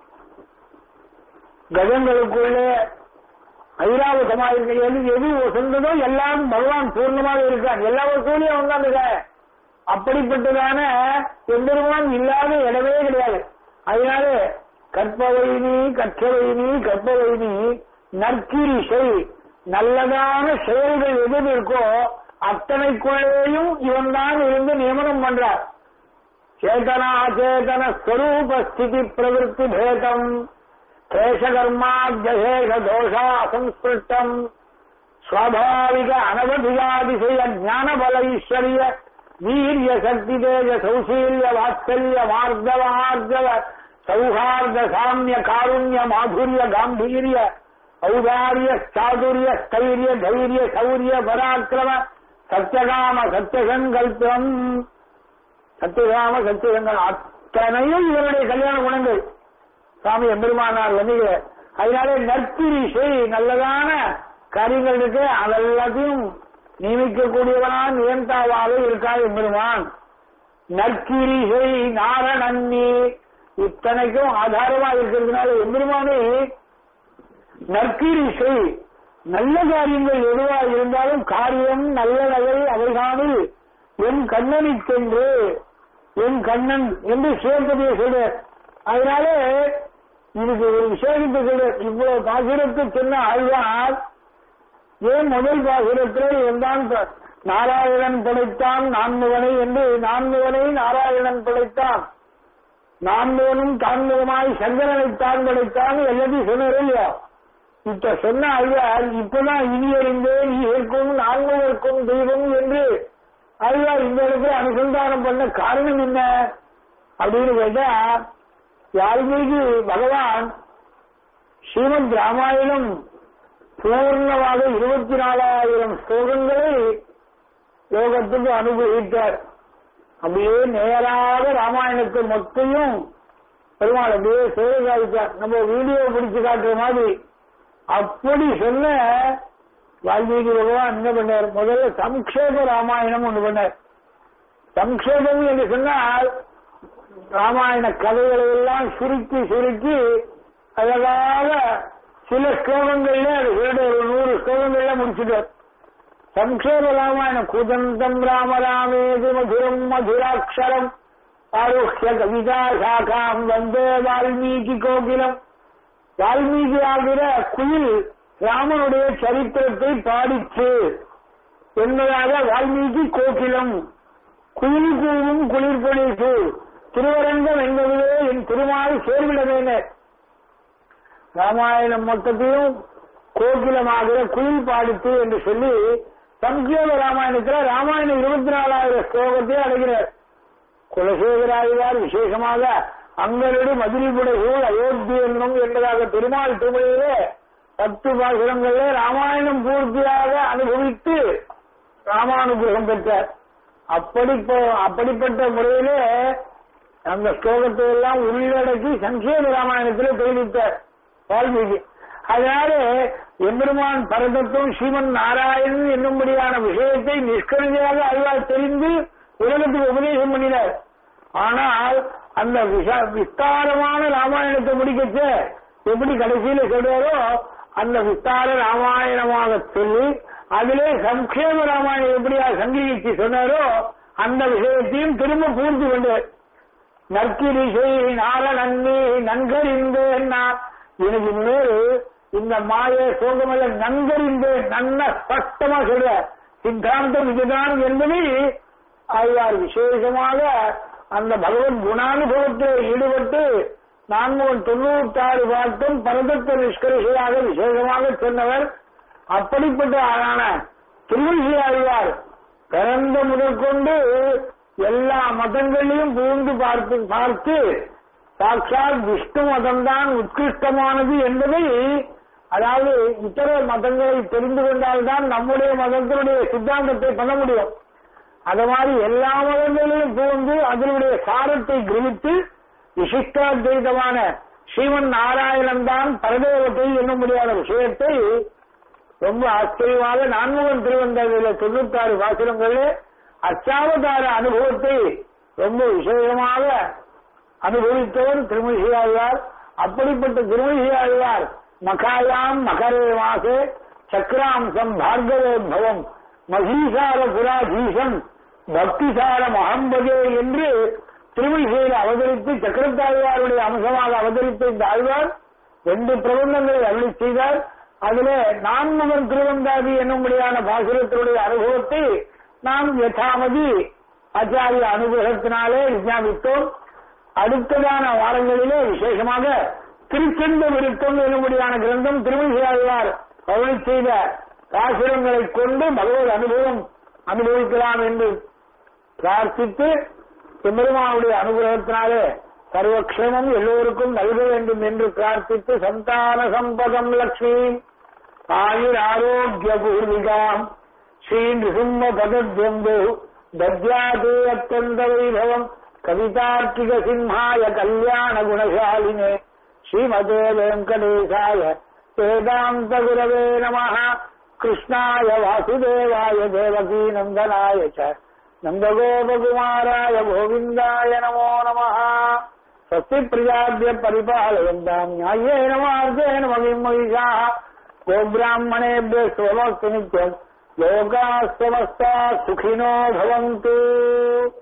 கஜங்களுக்குள்ளே ஐராவதமா இருக்கு எது எது சொந்ததோ எல்லாம் பகவான் பூர்ணமாக இருக்கான் எல்லா வசூலையும் உட்காந்துக்க அப்படிப்பட்டதான எம்பெருமான் இல்லாத இடமே கிடையாது அதனால கற்பவை நீ கற்றவை நீ கற்பவை நீ நற்கிரிசை நல்லதான செயல்கள் எது இருக்கோ அத்தனைக்குள்ளேயும் இவன் தான் இருந்து நியமனம் பண்றார் சேதனா சேதன ஸ்வரூப ஸ்திதி பிரவருத்தி பேதம் கேசகர்மாத்யசேஷ தோஷா அசம்ஸ்கிருஷ்டம் ஸ்வாபாவிக அனவதிகாதிசய ஞான பல ஐஸ்வர்ய வீரிய சக்தி தேஜ சௌசீல்ய வாத்சல்ய மார்தவ ஆர்ஜவ சௌஹார்த சாமிய காருண்ய மாதுரிய காம்பீரிய ஔதாரிய சாதுரிய ஸ்தைரிய தைரிய சௌரிய பராக்கிரம சத்தியகாம சத்தியசங்கல்பம் சத்தியகாம சத்தியசங்கல் அத்தனையும் இவருடைய கல்யாண குணங்கள் சுவாமி எம்பெருமானார் வந்தீங்க அதனாலே நற்பிரிசை நல்லதான காரியங்கள் இருக்கு அதெல்லாத்தையும் நியமிக்கக்கூடியவனா நியந்தாவாக இருக்கா எம்பெருமான் நற்கிரிசை நாரணன்னி இத்தனைக்கும் ஆதாரமா இருக்கிறதுனால எம்பெருமானே நற்கிரிசை நல்ல காரியங்கள் எதுவா இருந்தாலும் காரியம் நல்லதை அவைகாணில் என் கண்ணனை சென்று என் கண்ணன் என்று சிவபதியை சொல்ற அதனால இதுக்கு ஒரு விசேஷத்தை சொல்ற இவ்வளவு பாசுரத்தை சொன்ன ஆழ்வார் ஏன் முதல் பாசுரத்தில் இருந்தான் நாராயணன் படைத்தான் நான்முகனை என்று நான்முகனை நாராயணன் படைத்தான் நான்முகனும் தான்முகமாய் சங்கரனைத்தான் படைத்தான் எல்லாத்தையும் சொன்னார் இல்லையா இப்ப சொன்ன ஐயார் இப்பதான் இனி அறிந்தேன் இருக்கும் நான்முகருக்கும் தெய்வம் என்று ஐயார் இந்த இடத்துல அனுசந்தானம் பண்ண காரணம் என்ன அப்படின்னு கேட்டா யாழ்மீகி பகவான் ஸ்ரீமத் ராமாயணம் பூர்ணமாக இருபத்தி நாலாயிரம் ஸ்லோகங்களை லோகத்துக்கு அனுபவித்தார் அப்படியே நேராக ராமாயணத்தை மொத்தையும் பெருமாள் அப்படியே சேவை காமிச்சார் நம்ம வீடியோ பிடிச்சு காட்டுற மாதிரி அப்படி சொன்ன வால்மீகி பகவான் என்ன பண்ணார் முதல்ல சம்க்ஷேப ராமாயணம் ஒன்று பண்ணார் சம்க்ஷேபம் என்று சொன்னால் ராமாயண கதைகளை எல்லாம் சுருக்கி சுருக்கி அழகாக சில ஸ்லோகங்கள்ல அது ஒரு நூறு ஸ்லோகங்கள்ல முடிச்சுட்டார் சம்க்ஷேப ராமாயணம் குதந்தம் ராம ராமேது மதுரம் மதுராட்சரம் ஆரோக்கிய கவிதா சாகாம் வந்தே வால்மீகி கோகிலம் வால்மீகி ஆகிற குயில் ராமனுடைய சரித்திரத்தை பாடிச்சு என்பதாக வால்மீகி கோகிலம் குயில் கூவும் குளிர் பொழிசு திருவரங்கம் என்பதுவே என் திருமால் சேர்விடமேனர் ராமாயணம் மொத்தத்தையும் கோகிலமாகிற குயில் பாடித்து என்று சொல்லி சம்ஸ்கிருத ராமாயணத்துல ராமாயணம் இருபத்தி நாலாயிரம் ஸ்லோகத்தை அடைகிறார் குலசேகராயிவார் விசேஷமாக அங்கனடு மதுரைபுடையூர் அயோத்தி என்னும் என்பதாக பெருமாள் திருமலையிலே பத்து பாசுரங்களிலே ராமாயணம் பூர்த்தியாக அனுபவித்து ராமானுகிரகம் பெற்றார் அப்படி அப்படிப்பட்ட முறையிலே அந்த ஸ்லோகத்தை எல்லாம் உள்ளடக்கி சங்கேத ராமாயணத்திலே தெரிவித்தார் வால்மீகி அதனால எம்பெருமான் பரதத்துவம் ஸ்ரீமன் நாராயணன் என்னும்படியான விஷயத்தை நிஷ்கரியாக அறிவால் தெரிந்து உலகத்துக்கு உபதேசம் பண்ணினார் ஆனால் அந்த விஸ்தாரமான ராமாயணத்தை முடிக்கச்ச எப்படி கடைசியில சொல்றாரோ அந்த விஸ்தார ராமாயணமாக சொல்லி அதிலே சம்ஷேம ராமாயணம் எப்படியா சங்கிலிச்சு சொன்னாரோ அந்த விஷயத்தையும் திரும்ப பூர்த்தி கொண்டார் நற்கிரிசை நாரணன்னி நன்கறிந்தேன் நான் எனக்கு இனிமேல் இந்த மாய சோகமல்ல நன்கறிந்தேன் நன்ன ஸ்பஷ்டமா சொல்ற சித்தாந்தம் இதுதான் என்பதை ஆழ்வார் விசேஷமாக அந்த பகவத் குணானுபவத்தில் ஈடுபட்டு நான்முகன் தொண்ணூத்தாறு பாட்டும் பரதத்துவ நிஷ்கரிசையாக விசேஷமாக சொன்னவர் அப்படிப்பட்ட ஆளான திருவிழி ஆழ்வார் பிறந்த முதற்கொண்டு எல்லா மதங்களையும் புகுந்து பார்த்து பார்த்து சாட்சாத் விஷ்ணு மதம்தான் உத்கிருஷ்டமானது என்பதை அதாவது இத்தர மதங்களை தெரிந்து கொண்டால்தான் நம்முடைய மதத்தினுடைய சித்தாந்தத்தை பண்ண முடியும் அது மாதிரி எல்லா மதங்களையும் புகுந்து அதனுடைய சாரத்தை கிரகித்து விசிஷ்டாத்வைதமான ஸ்ரீமன் நாராயணன் தான் பரதேவத்தை என்ன முடியாத விஷயத்தை ரொம்ப ஆச்சரியமாக நான்முகன் திருவந்ததில் தொண்ணூத்தாறு பாசுரங்களில் அச்சாவதார அனுபவத்தை ரொம்ப விசேஷமாக அனுபவித்தவர் திருமணியாழ்வார் அப்படிப்பட்ட திருமணியாழ்வார் மகாயாம் மகரே மாசே சக்கராம்சம் பார்கவோத்பவம் மகீசார புராதீசம் பக்திசார மகம்பதே என்று திருமணிசையில் அவதரித்து சக்கரத்தாழ்வாருடைய அம்சமாக அவதரித்த இந்த ஆழ்வார் ரெண்டு பிரபந்தங்களை அருளி செய்தார் அதிலே நான்முகன் திருவந்தாதி என்னும்படியான பாசுரத்தினுடைய அனுபவத்தை நாம் யதாமதி ஆச்சாரிய அனுகிரகத்தினாலே விஞ்ஞாபித்தோம் அடுத்ததான வாரங்களிலே விசேஷமாக திருச்செந்த விருத்தம் என்னும்படியான கிரந்தம் திருமணியாழ்வார் கவனி செய்த பாசுரங்களை கொண்டு பகவத் அனுபவம் அனுபவிக்கலாம் என்று பிரார்த்தித்து எம்பெருமானுடைய அனுகிரகத்தினாலே சர்வக்ஷேமம் எல்லோருக்கும் நல்க வேண்டும் என்று பிரார்த்தித்து சந்தான சம்பதம் லக்ஷ்மி ஆயுர் ஆரோக்கிய பூர்விகாம் ஸ்ரீ நிருசிம்ம பதத்வந்து தத்யாதே அत्यந்த வைபவம் கவிதார்க்கிக சிம்ஹாய கல்யாண குணசாலினே ஸ்ரீமதே வெங்கடேசாய வேதாந்த குரவே நம கிருஷ்ணாய வாசுதேவாய தேவகீ நந்தனாய ச நந்தகோபகுமாராய கோவிந்தாய நமோ நம स्वस्ति प्रजाभ्य परिपालयन्ताम् न्याय्येन मार्गेण मगिम् महिषाः गोब्राह्मणेभ्य स्वमस्तु नित्यम् लोकाः समस्ताः सुखिनो भवन्तु